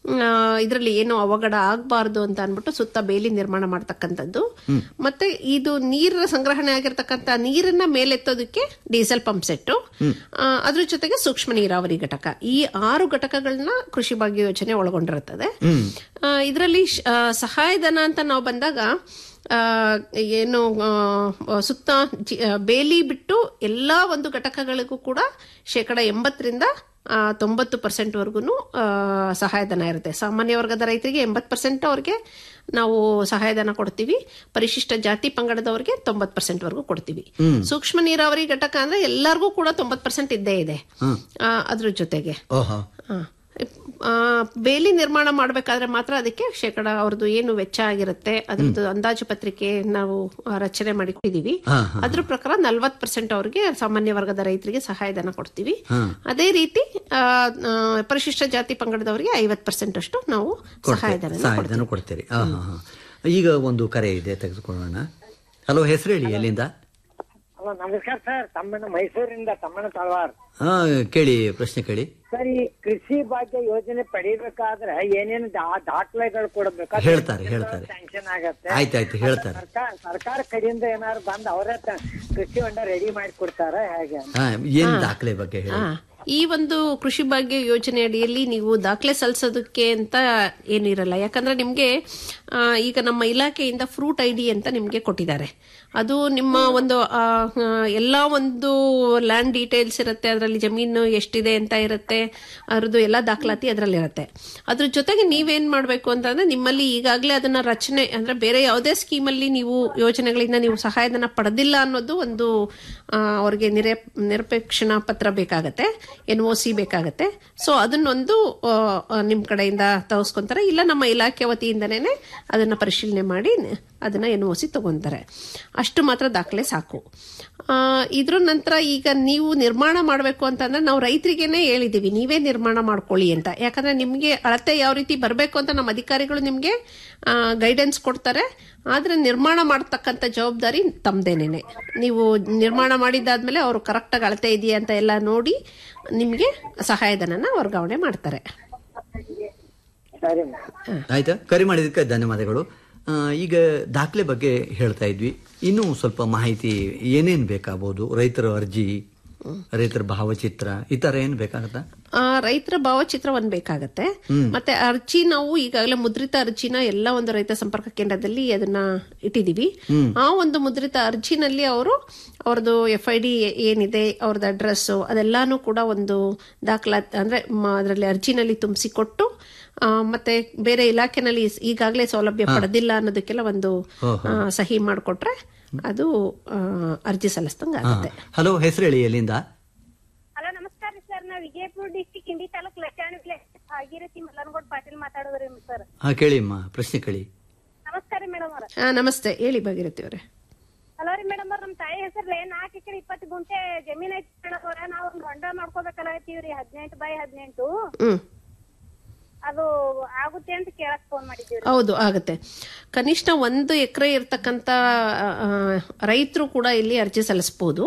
ಇದರಲ್ಲಿ ಏನು ಅವಘಡ ಆಗಬಾರ್ದು ಅಂತ ಅನ್ಬಿಟ್ಟು ಸುತ್ತ ಬೇಲಿ ನಿರ್ಮಾಣ ಮಾಡ್ತಕ್ಕಂಥದ್ದು ಮತ್ತೆ ಇದು ನೀರಿನ ಸಂಗ್ರಹಣೆ ಆಗಿರ್ತಕ್ಕಂಥ ನೀರನ್ನ ಮೇಲೆತ್ತೋದಕ್ಕೆ ಡೀಸೆಲ್ ಪಂಪ್ ಸೆಟ್ ಅದ್ರ ಜೊತೆಗೆ ಸೂಕ್ಷ್ಮ ನೀರಾವರಿ ಘಟಕ ಈ ಆರು ಘಟಕಗಳನ್ನ ಕೃಷಿ ಭಾಗ್ಯ ಯೋಜನೆ ಒಳಗೊಂಡಿರುತ್ತದೆ ಇದರಲ್ಲಿ ಸಹಾಯಧನ ಅಂತ ನಾವು ಬಂದಾಗ ಆ, ಏನು ಆ, ಸುತ್ತ ಜಿ- ಆ, ಬೇಲಿ ಬಿಟ್ಟು ಎಲ್ಲಾ ಒಂದು ಘಟಕಗಳಿಗೂ ಕೂಡ ಶೇಕಡ ಎಂಬತ್ತರಿಂದ ಆ, ತೊಂಬತ್ತು ಪರ್ಸೆಂಟ್ ವರ್ಗು ಸಹಾಯಧನ ಇರುತ್ತೆ ಸಾಮಾನ್ಯ ವರ್ಗದ ರೈತರಿಗೆ ಎಂಬತ್ತು ಪರ್ಸೆಂಟ್ ಅವ್ರಿಗೆ ನಾವು ಸಹಾಯಧನ ಕೊಡ್ತೀವಿ ಪರಿಶಿಷ್ಟ ಜಾತಿ ಪಂಗಡದವರಿಗೆ ತೊಂಬತ್ತು ಪರ್ಸೆಂಟ್ ವರ್ಗೂ ಕೊಡ್ತೀವಿ ಸೂಕ್ಷ್ಮ ನೀರಾವರಿ ಘಟಕ ಅಂದ್ರೆ ಎಲ್ಲರಿಗೂ ಕೂಡ ತೊಂಬತ್ತು ಪರ್ಸೆಂಟ್ ಇದ್ದೇ ಇದೆ ಆ, ಅದ್ರ ಜೊತೆಗೆ ಓಹೋ ಆ, ಆ, ಬೇಲಿ ನಿರ್ಮಾಣ ಮಾಡಬೇಕಾದ್ರೆ ಮಾತ್ರ ಅದಕ್ಕೆ ಶೇಕಡ ಅವ್ರದ್ದು ಏನು ವೆಚ್ಚ ಆಗಿರುತ್ತೆ ಅದ್ರದ್ದು ಅಂದಾಜು ಪತ್ರಿಕೆ ನಾವು ಆ, ರಚನೆ ಮಾಡಿಟ್ಟಿದೀವಿ ಅದ್ರ ಪ್ರಕಾರ ನಲ್ವತ್ ಪರ್ಸೆಂಟ್ ಅವ್ರಿಗೆ ಸಾಮಾನ್ಯ ವರ್ಗದ ರೈತರಿಗೆ ಸಹಾಯಧನ ಕೊಡ್ತೀವಿ ಅದೇ ರೀತಿ ಆ, ಆ, ಪರಿಶಿಷ್ಟ ಜಾತಿ ಪಂಗಡದವರಿಗೆ ಐವತ್ ಪರ್ಸೆಂಟ್ ಅಷ್ಟು ನಾವು ಸಹಾಯಧನ ಸಹಾಯಧನ ಕೊಡ್ತೀರಿ ಹಾ ಹಾ ಹಾ ಈಗ ಒಂದು ಕರೆ ಇದೆ ತೆಗೆದುಕೊಳ್ಳೋಣ ಹಲೋ ಹೆಸರು ಹೇಳಿ ಎಲ್ಲಿಂದ ಹಲೋ ನಮಸ್ಕಾರ ಸರ್ ತಮ್ಮಣ್ಣ ಮೈಸೂರಿಂದ ತಮ್ಮಣ್ಣ ತಳವಾರ್ ಹಾ ಕೇಳಿ ಪ್ರಶ್ನೆ ಕೇಳಿ ಸರ್ ಈ ಕೃಷಿ ಭಾಗ್ಯ ಯೋಜನೆ ಪಡಿಬೇಕಾದ್ರೆ ಏನೇನು ದಾ- ದಾಖಲೆಗಳು ಕೊಡಬೇಕು ಹೇಳ್ತಾರೆ, ಹೇಳ್ತಾರೆ. ಸ್ಯಾಂಕ್ಷನ್ ಆಗತ್ತೆ ಆಯ್ತಾಯ್ತು ಹೇಳ್ತಾರೆ ಸರ್ಕಾರ ಸರ್ಕಾರ ಕಡೆಯಿಂದ ಏನಾದ್ರು ಬಂದು ಅವರೇ ತ- ಕೃಷಿ ಹೊಂಡ ರೆಡಿ ಮಾಡಿ ಕೊಡ್ತಾರ ಹೇಗೆ ಅಂತ? ಹಾ ಏನ್ ದಾಖಲೆ ಬಗ್ಗೆ ಹೇಳಿ ಆ, ಈ ಒಂದು ಕೃಷಿ ಭಾಗ್ಯ ಯೋಜನೆ ಅಡಿಯಲ್ಲಿ ನೀವು ದಾಖಲೆ ಸಲ್ಲಿಸೋದಕ್ಕೆ ಅಂತ ಏನಿರಲ್ಲ ಯಾಕಂದ್ರೆ ನಿಮ್ಗೆ ಆ, ಈಗ ನಮ್ಮ ಇಲಾಖೆಯಿಂದ ಫ್ರೂಟ್ ಐ ಡಿ ಅಂತ ನಿಮ್ಗೆ ಕೊಟ್ಟಿದ್ದಾರೆ ಅದು ನಿಮ್ಮ ಒಂದು ಆ, ಆ, ಎಲ್ಲಾ ಒಂದು ಲ್ಯಾಂಡ್ ಡೀಟೇಲ್ಸ್ ಇರುತ್ತೆ ಅದರಲ್ಲಿ ಜಮೀನು ಎಷ್ಟಿದೆ ಅಂತ ಇರುತ್ತೆ ಅದ್ರದ್ದು ಎಲ್ಲ ದಾಖಲಾತಿ ಅದರಲ್ಲಿ ಇರುತ್ತೆ ಅದ್ರ ಜೊತೆಗೆ ನೀವೇನ್ ಮಾಡ್ಬೇಕು ಅಂತಂದ್ರೆ ನಿಮ್ಮಲ್ಲಿ ಈಗಾಗಲೇ ಅದನ್ನ ರಚನೆ ಅಂದ್ರೆ ಬೇರೆ ಯಾವುದೇ ಸ್ಕೀಮಲ್ಲಿ ನೀವು ಯೋಜನೆಗಳಿಂದ ನೀವು ಸಹಾಯಧನ ಪಡೆದಿಲ್ಲ ಅನ್ನೋದು ಒಂದು ಆ, ಅವ್ರಿಗೆ ನಿರೇ ನಿರಪೇಕ್ಷಣಾ ಪತ್ರ ಬೇಕಾಗತ್ತೆ ಎನ್ ಒ ಸಿ ಬೇಕಾಗತ್ತೆ ಸೊ ಅದನ್ನೊಂದು ಆ, ಆ, ನಿಮ್ ಕಡೆಯಿಂದ ತರಿಸ್ಕೊಂತಾರೆ ಇಲ್ಲ ನಮ್ಮ ಇಲಾಖೆ ವತಿಯಿಂದನೇ ಅದನ್ನು ಪರಿಶೀಲನೆ ಮಾಡಿ ಅದನ್ನು ಎನ್ ಒ ಸಿ ತಗೊಂತಾರೆ ಅಷ್ಟು ಮಾತ್ರ ದಾಖಲೆ ಸಾಕು ಆ, ಇದ್ರ ನಂತರ ಈಗ ನೀವು ನಿರ್ಮಾಣ ಮಾಡಬೇಕು ಅಂತಂದ್ರೆ ನಾವು ರೈತರಿಗೇನೆ ಹೇಳಿದೀವಿ ನೀವೇ ನಿರ್ಮಾಣ ಮಾಡ್ಕೊಳ್ಳಿ ಅಂತ ಯಾಕಂದ್ರೆ ನಿಮಗೆ ಅಳತೆ ಯಾವ ರೀತಿ ಬರಬೇಕು ಅಂತ ನಮ್ಮ ಅಧಿಕಾರಿಗಳು ನಿಮಗೆ ಗೈಡೆನ್ಸ್ ಕೊಡ್ತಾರೆ ಆದ್ರೆ ನಿರ್ಮಾಣ ಮಾಡ್ತಕ್ಕಂಥ ಜವಾಬ್ದಾರಿ ತಮ್ದೇನೇನೆ ನೀವು ನಿರ್ಮಾಣ ಮಾಡಿದ್ದಾದ್ಮೇಲೆ ಅವರು ಕರೆಕ್ಟಾಗಿ ಅಳತೆ ಇದೆಯಾ ಅಂತ ಎಲ್ಲ ನೋಡಿ ನಿಮಗೆ ಸಹಾಯಧನನ ವರ್ಗಾವಣೆ ಮಾಡ್ತಾರೆ ಸರಿ ಆಯ್ತಾ ಕರೆ ಮಾಡಿದ್ದಕ್ಕೆ ಧನ್ಯವಾದಗಳು ಆ, ಈಗ ದಾಖಲೆ ಬಗ್ಗೆ ಹೇಳ್ತಾ ಇದ್ವಿ ಇನ್ನೂ ಸ್ವಲ್ಪ ಮಾಹಿತಿ ಏನೇನ್ ಬೇಕಾಗಬಹುದು ರೈತರ ಅರ್ಜಿ ರೈತರ ಭಾವಚಿತ್ರ ಈ ತರ ಏನ್ ಬೇಕಾಗತ್ತಾ ಆ, ರೈತರ ಭಾವಚಿತ್ರ ಒಂದ್ ಬೇಕಾಗತ್ತೆ ಮತ್ತೆ ಅರ್ಜಿ ನಾವು ಈಗಾಗಲೇ ಮುದ್ರಿತ ಅರ್ಜಿನ ಎಲ್ಲ ಒಂದು ರೈತ ಸಂಪರ್ಕ ಕೇಂದ್ರದಲ್ಲಿ ಅದನ್ನ ಇಟ್ಟಿದೀವಿ ಆ ಒಂದು ಮುದ್ರಿತ ಅರ್ಜಿನಲ್ಲಿ ಅವರು ಅವ್ರದ್ದು ಎಫ್ ಐ ಡಿ ಏನಿದೆ ಅವ್ರದ್ದು ಅಡ್ರೆಸ್ ಅದೆಲ್ಲಾನು ಕೂಡ ಒಂದು ದಾಖಲಾತಿ ಅಂದ್ರೆ ಅದರಲ್ಲಿ ಅರ್ಜಿನಲ್ಲಿ ತುಂಬಿಸಿ ಕೊಟ್ಟು ಆ, ಮತ್ತೆ ಬೇರೆ ಇಲಾಖೆನಲ್ಲಿ ಈಗಾಗಲೇ ಸೌಲಭ್ಯ ಪಡೆದಿಲ್ಲ ಅನ್ನೋದಕ್ಕೆಲ್ಲ ಒಂದು ಆ, ಸಹಿ ಮಾಡಿಕೊಟ್ರೆ ಅದು ಆ, ಅರ್ಜಿ ಸಲ್ಲಿಸ್ದಂಗ ಆಗುತ್ತೆ ಹಲೋ ಹೆಸರು ಹೇಳಿ ಎಲ್ಲಿಂದ ಹಲೋ ನಮಸ್ಕಾರ ರೀ ಸರ್ ನಾವ್ ವಿಜಯಪುರ ಡಿಸ್ಟಿಕ್ ಇಂಡಿ ತಾಲೂಕ್ ಲಚಾಣಿ ಭಾಗೀರಥಿ ಮಲ್ಲನಗೌಡ್ ಪಾಟೀಲ್ ಮಾತಾಡೋದ್ರಿ ಸರ್ ಹಾ ಕೇಳಿ ಅಮ್ಮ ಪ್ರಶ್ನೆ ಕೇಳಿ ನಮಸ್ಕಾರ ರೀ ಮೇಡಮ್ ಅವ್ರ ಆ, ನಮಸ್ತೆ ಹೇಳಿ ಭಾಗಿರತಿ ಅವರೇ ಹಲೋ ರೀ ಮೇಡಮ್ ಅವ್ರ ನಮ್ ತಾಯಿ ಹೆಸರ್ಲೆ ನಾಲ್ಕು ಎಕರೆ ಇಪ್ಪತ್ತು ಗುಂಟೆ ಜಮೀನ್ ಐತಿ ಮೇಡಮ್ ಅವ್ರ ನಾವ್ ಒಂದ್ ಹೊಂಡ ಮಾಡ್ಕೋಬೇಕಲ್ಲತ್ತೀವ್ರಿ ಹದಿನೆಂಟು ಬೈ ಹದಿನೆಂಟು ಹ್ಮ್ ಅದು ಆಗುತ್ತೆ ಅಂತ ಕೇಳಕ್ ಫೋನ್ ಮಾಡಿದ್ದೀವ್ರಿ ಹೌದು ಆಗುತ್ತೆ ಕನಿಷ್ಠ ಒಂದು ಎಕರೆ ಇರ್ತಕ್ಕಂಥ ರೈತರು ಕೂಡ ಇಲ್ಲಿ ಅರ್ಜಿ ಸಲ್ಲಿಸಬಹುದು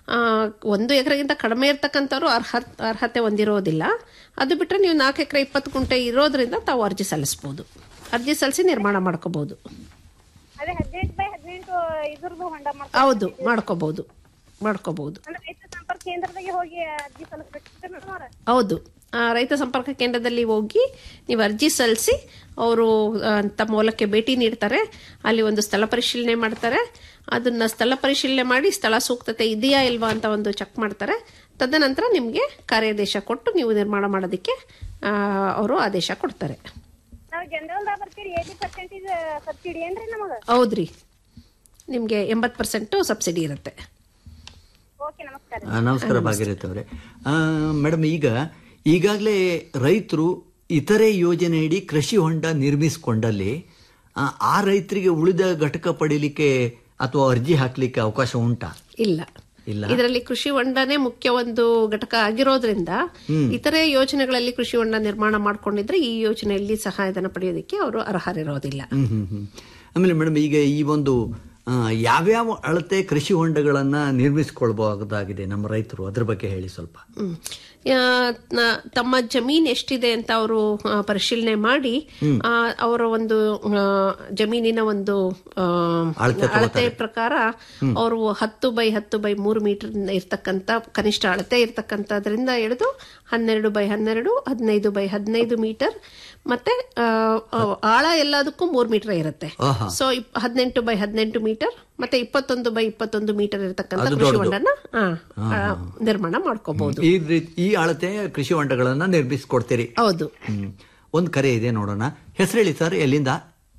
ಒಂದು ಎಕರೆಗಿಂತ ಕಡಿಮೆ ಇರ್ತಕ್ಕಂಥವ್ರು ಅರ್ಹ ಅರ್ಹತೆ ಹೊಂದಿರೋದಿಲ್ಲ ಅದು ಬಿಟ್ಟರೆ ನೀವು ನಾಲ್ಕು ಎಕರೆ ಇಪ್ಪತ್ತು ಗುಂಟೆ ಇರೋದ್ರಿಂದ ತಾವು ಅರ್ಜಿ ಸಲ್ಲಿಸಬಹುದು ಅರ್ಜಿ ಸಲ್ಲಿಸಿ ನಿರ್ಮಾಣ ಮಾಡ್ಕೋಬಹುದು ಅದೇ ಹದಿನೆಂಟು ಬೈ ಹದಿನೆಂಟು ಇದ್ರದ್ದು ಹೊಂಡ ಮಾಡ್ಕೊ ಹೌದು ಮಾಡ್ಕೋಬಹುದು ಮಾಡ್ಕೋಬಹುದು ಅಂದ್ರೆ ರೈತ ಸಂಪರ್ಕ ಕೇಂದ್ರದಾಗೆ ಹೋಗಿ ಅರ್ಜಿ ಸಲ್ಲಿಸ್ಬೇಕು ಮೇಡಮ್ ಅವ್ರ ಹೌದು ಆ, ರೈತ ಸಂಪರ್ಕ ಕೇಂದ್ರದಲ್ಲಿ ಹೋಗಿ ನೀವು ಅರ್ಜಿ ಸಲ್ಲಿಸಿ ಅವರು ತಮ್ಮ ಹೊಲಕ್ಕೆ ಭೇಟಿ ನೀಡ್ತಾರೆ ಅಲ್ಲಿ ಒಂದು ಸ್ಥಳ ಪರಿಶೀಲನೆ ಮಾಡ್ತಾರೆ ಅದನ್ನ ಸ್ಥಳ ಪರಿಶೀಲನೆ ಮಾಡಿ ಸ್ಥಳ ಸೂಕ್ತತೆ ಇದೆಯಾ ಇಲ್ವಾ ಅಂತ ಒಂದು ಚೆಕ್ ಮಾಡ್ತಾರೆ ತದನಂತರ ನಿಮಗೆ ಕಾರ್ಯಾದೇಶ ಕೊಟ್ಟು ನೀವು ನಿರ್ಮಾಣ ಮಾಡೋದಕ್ಕೆ ಅವರು ಆದೇಶ ಕೊಡ್ತಾರೆ ನಾವ್ ಜನರಲ್ ದಾಗ ಬರ್ತೀರಿ ಏಯ್ಟಿ ಪರ್ಸೆಂಟೇಜ್ ಸಬ್ಸಿಡಿ ಏನ್ರಿ ನಮಗ ಹೌದ್ರಿ ನಿಮಗೆ ಎಂಬತ್ತು ಪರ್ಸೆಂಟು ಸಬ್ಸಿಡಿ ಇರುತ್ತೆ ಓಕೆ ನಮಸ್ಕಾರ ಆ, ನಮಸ್ಕಾರ ಭಾಗೀರಥಿ ಅವರೇ ಮೇಡಮ್ ಈಗ ಈಗಾಗಲೇ ರೈತರು ಇತರೆ ಯೋಜನೆಯಡಿ ಕೃಷಿ ಹೊಂಡ ನಿರ್ಮಿಸಿಕೊಂಡಲ್ಲಿ ಆ, ಆ ರೈತರಿಗೆ ಉಳಿದ ಘಟಕ ಪಡೀಲಿಕ್ಕೆ ಅಥವಾ ಅರ್ಜಿ ಹಾಕ್ಲಿಕ್ಕೆ ಅವಕಾಶ ಉಂಟಾ ಇಲ್ಲ ಇಲ್ಲ. ಇದರಲ್ಲಿ ಕೃಷಿ ಹೊಂಡನೇ ಮುಖ್ಯ ಒಂದು ಘಟಕ ಆಗಿರೋದ್ರಿಂದ ಇತರೆ ಯೋಜನೆಗಳಲ್ಲಿ ಕೃಷಿ ಹೊಂಡ ನಿರ್ಮಾಣ ಮಾಡ್ಕೊಂಡಿದ್ರೆ ಈ ಯೋಜನೆಯಲ್ಲಿ ಸಹಾಯಧನ ಪಡೆಯೋದಕ್ಕೆ ಅವರು ಅರ್ಹರಿರೋದಿಲ್ಲ ಹ್ಮ್ ಹ್ಮ್ ಹ್ಮ್ ಆಮೇಲೆ ಮೇಡಮ್ ಈಗ ಈ ಒಂದು ಆ, ಯಾವ್ಯಾವ ಅಳತೆ ಕೃಷಿ ಹೊಂಡಗಳನ್ನ ನಿರ್ಮಿಸಿಕೊಳ್ಬಹುದಾಗಿದೆ ನಮ್ಮ ರೈತರು ಅದ್ರ ಬಗ್ಗೆ ಹೇಳಿ ಸ್ವಲ್ಪ ಹ್ಮ್. ಆ, ನ- ತಮ್ಮ ಜಮೀನ್ ಎಷ್ಟಿದೆ ಅಂತ ಅವರು ಪರಿಶೀಲನೆ ಮಾಡಿ ಆ, ಅವರ ಒಂದು ಆ, ಜಮೀನಿನ ಒಂದು ಆ, ಅಳತೆ ಅಳತೆ ಪ್ರಕಾರ ಅವರು ಹತ್ತು ಬೈ ಹತ್ತು ಬೈ ಮೂರು ಮೀಟರ್ ಇರ್ತಕ್ಕಂಥ ಕನಿಷ್ಠ ಅಳತೆ ಇರ್ತಕ್ಕಂಥದ್ರಿಂದ ಹಿಡಿದು ಹನ್ನೆರಡು ಬೈ ಹನ್ನೆರಡು ಹದಿನೈದು ಬೈ ಹದಿನೈದು ಮೀಟರ್ ಮತ್ತೆ ಆ, ಆ, ಆಳ ಎಲ್ಲದಕ್ಕೂ ಮೂರ್ ಮೀಟರ್ ಇರುತ್ತೆ ಆಹಾ. ಸೊ ಹದಿನೆಂಟು ಬೈ ಹದಿನೆಂಟು ಮೀಟರ್ ಮತ್ತೆ ಇಪ್ಪತ್ತೊಂದು ಬೈ ಇಪ್ಪತ್ತೊಂದು ಮೀಟರ್ ಇರತಕ್ಕಂಥ ಅದು ಕೃಷಿ ದೊಡ್ಡದು. ಹೊಂಡನ ಆ, ಆ, ನಿರ್ಮಾಣ ಮಾಡ್ಕೋಬಹುದು ಈ ರೀತಿ ಈ ಅಳತೆ ಕೃಷಿ ಹೊಂಡಗಳನ್ನ ನಿರ್ಮಿಸಿಕೊಡ್ತೀರಿ ಹೌದು ಹ್ಮ್ ಒಂದು ಕರೆ ಇದೆ ನೋಡೋಣ ಹೆಸರು ಹೇಳಿ ಸರ್ ಎಲ್ಲಿಂದ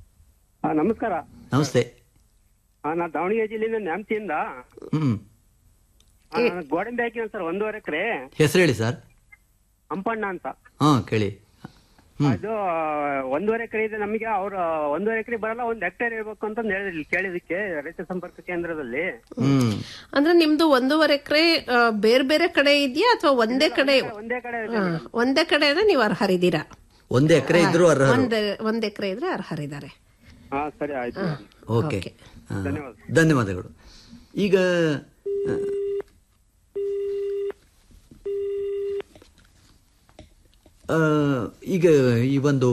ಆ, ನಮಸ್ಕಾರ ನಮಸ್ತೆ ಆ, ನಾ ದಾವಣಗೆರೆ ಜಿಲ್ಲೆಯಿಂದ ನ್ಯಾಮತಿಯಿಂದ ಹ್ಮ್ ಆ, ಗೋಡಂಬಿ ಹಾಕಿನ ಸರ್ ಒಂದೂವರೆ ಎಕರೆ ಹೆಸರು ಹೇಳಿ ಸರ್ ಹಂಪಣ್ಣ ಅಂತ ಹಾ ಕೇಳಿ ಅದು ಒಂದೂವರೆ ಎಕರೆ ಇದೆ ನಮಗೆ ಅವ್ರ ಒಂದೂವರೆ ಎಕರೆ ಬರಲ್ಲ ಒಂದ್ ಹೆಕ್ಟೇರ್ ಇರ್ಬೇಕು ಅಂತ ಹೇಳಿದ್ರಿ ಕೇಳಿದಕ್ಕೆ ರೈತ ಸಂಪರ್ಕ ಕೇಂದ್ರದಲ್ಲಿ ಹ್ಮ್ ಅಂದ್ರೆ ನಿಮ್ದು ಒಂದೂವರೆ ಎಕರೆ ಬೇರೆ ಬೇರೆ ಕಡೆ ಇದೆಯಾ ಅಥವಾ ಒಂದೇ ಕಡೆ ಒಂದೇ ಕಡೆ ಇದೆ ಆ, ಒಂದೇ ಕಡೆ ಅಂದ್ರೆ ನೀವು ಅರ್ಹರಿದ್ದೀರಾ ಒಂದೇ ಎಕರೆ ಇದ್ರು ಅರ್ಹರು ಒಂದ್ ಒಂದ್ ಎಕರೆ ಇದ್ರೆ ಅರ್ಹರಿದ್ದಾರೆ ಹಾ ಸರಿ ಆಯ್ತು ಓಕೆ ಓಕೆ. ಹಾ. ಧನ್ಯವಾದ. ಧನ್ಯವಾದಗಳು ಈಗ ಆ, ಆ, ಈಗ ಈ ಒಂದು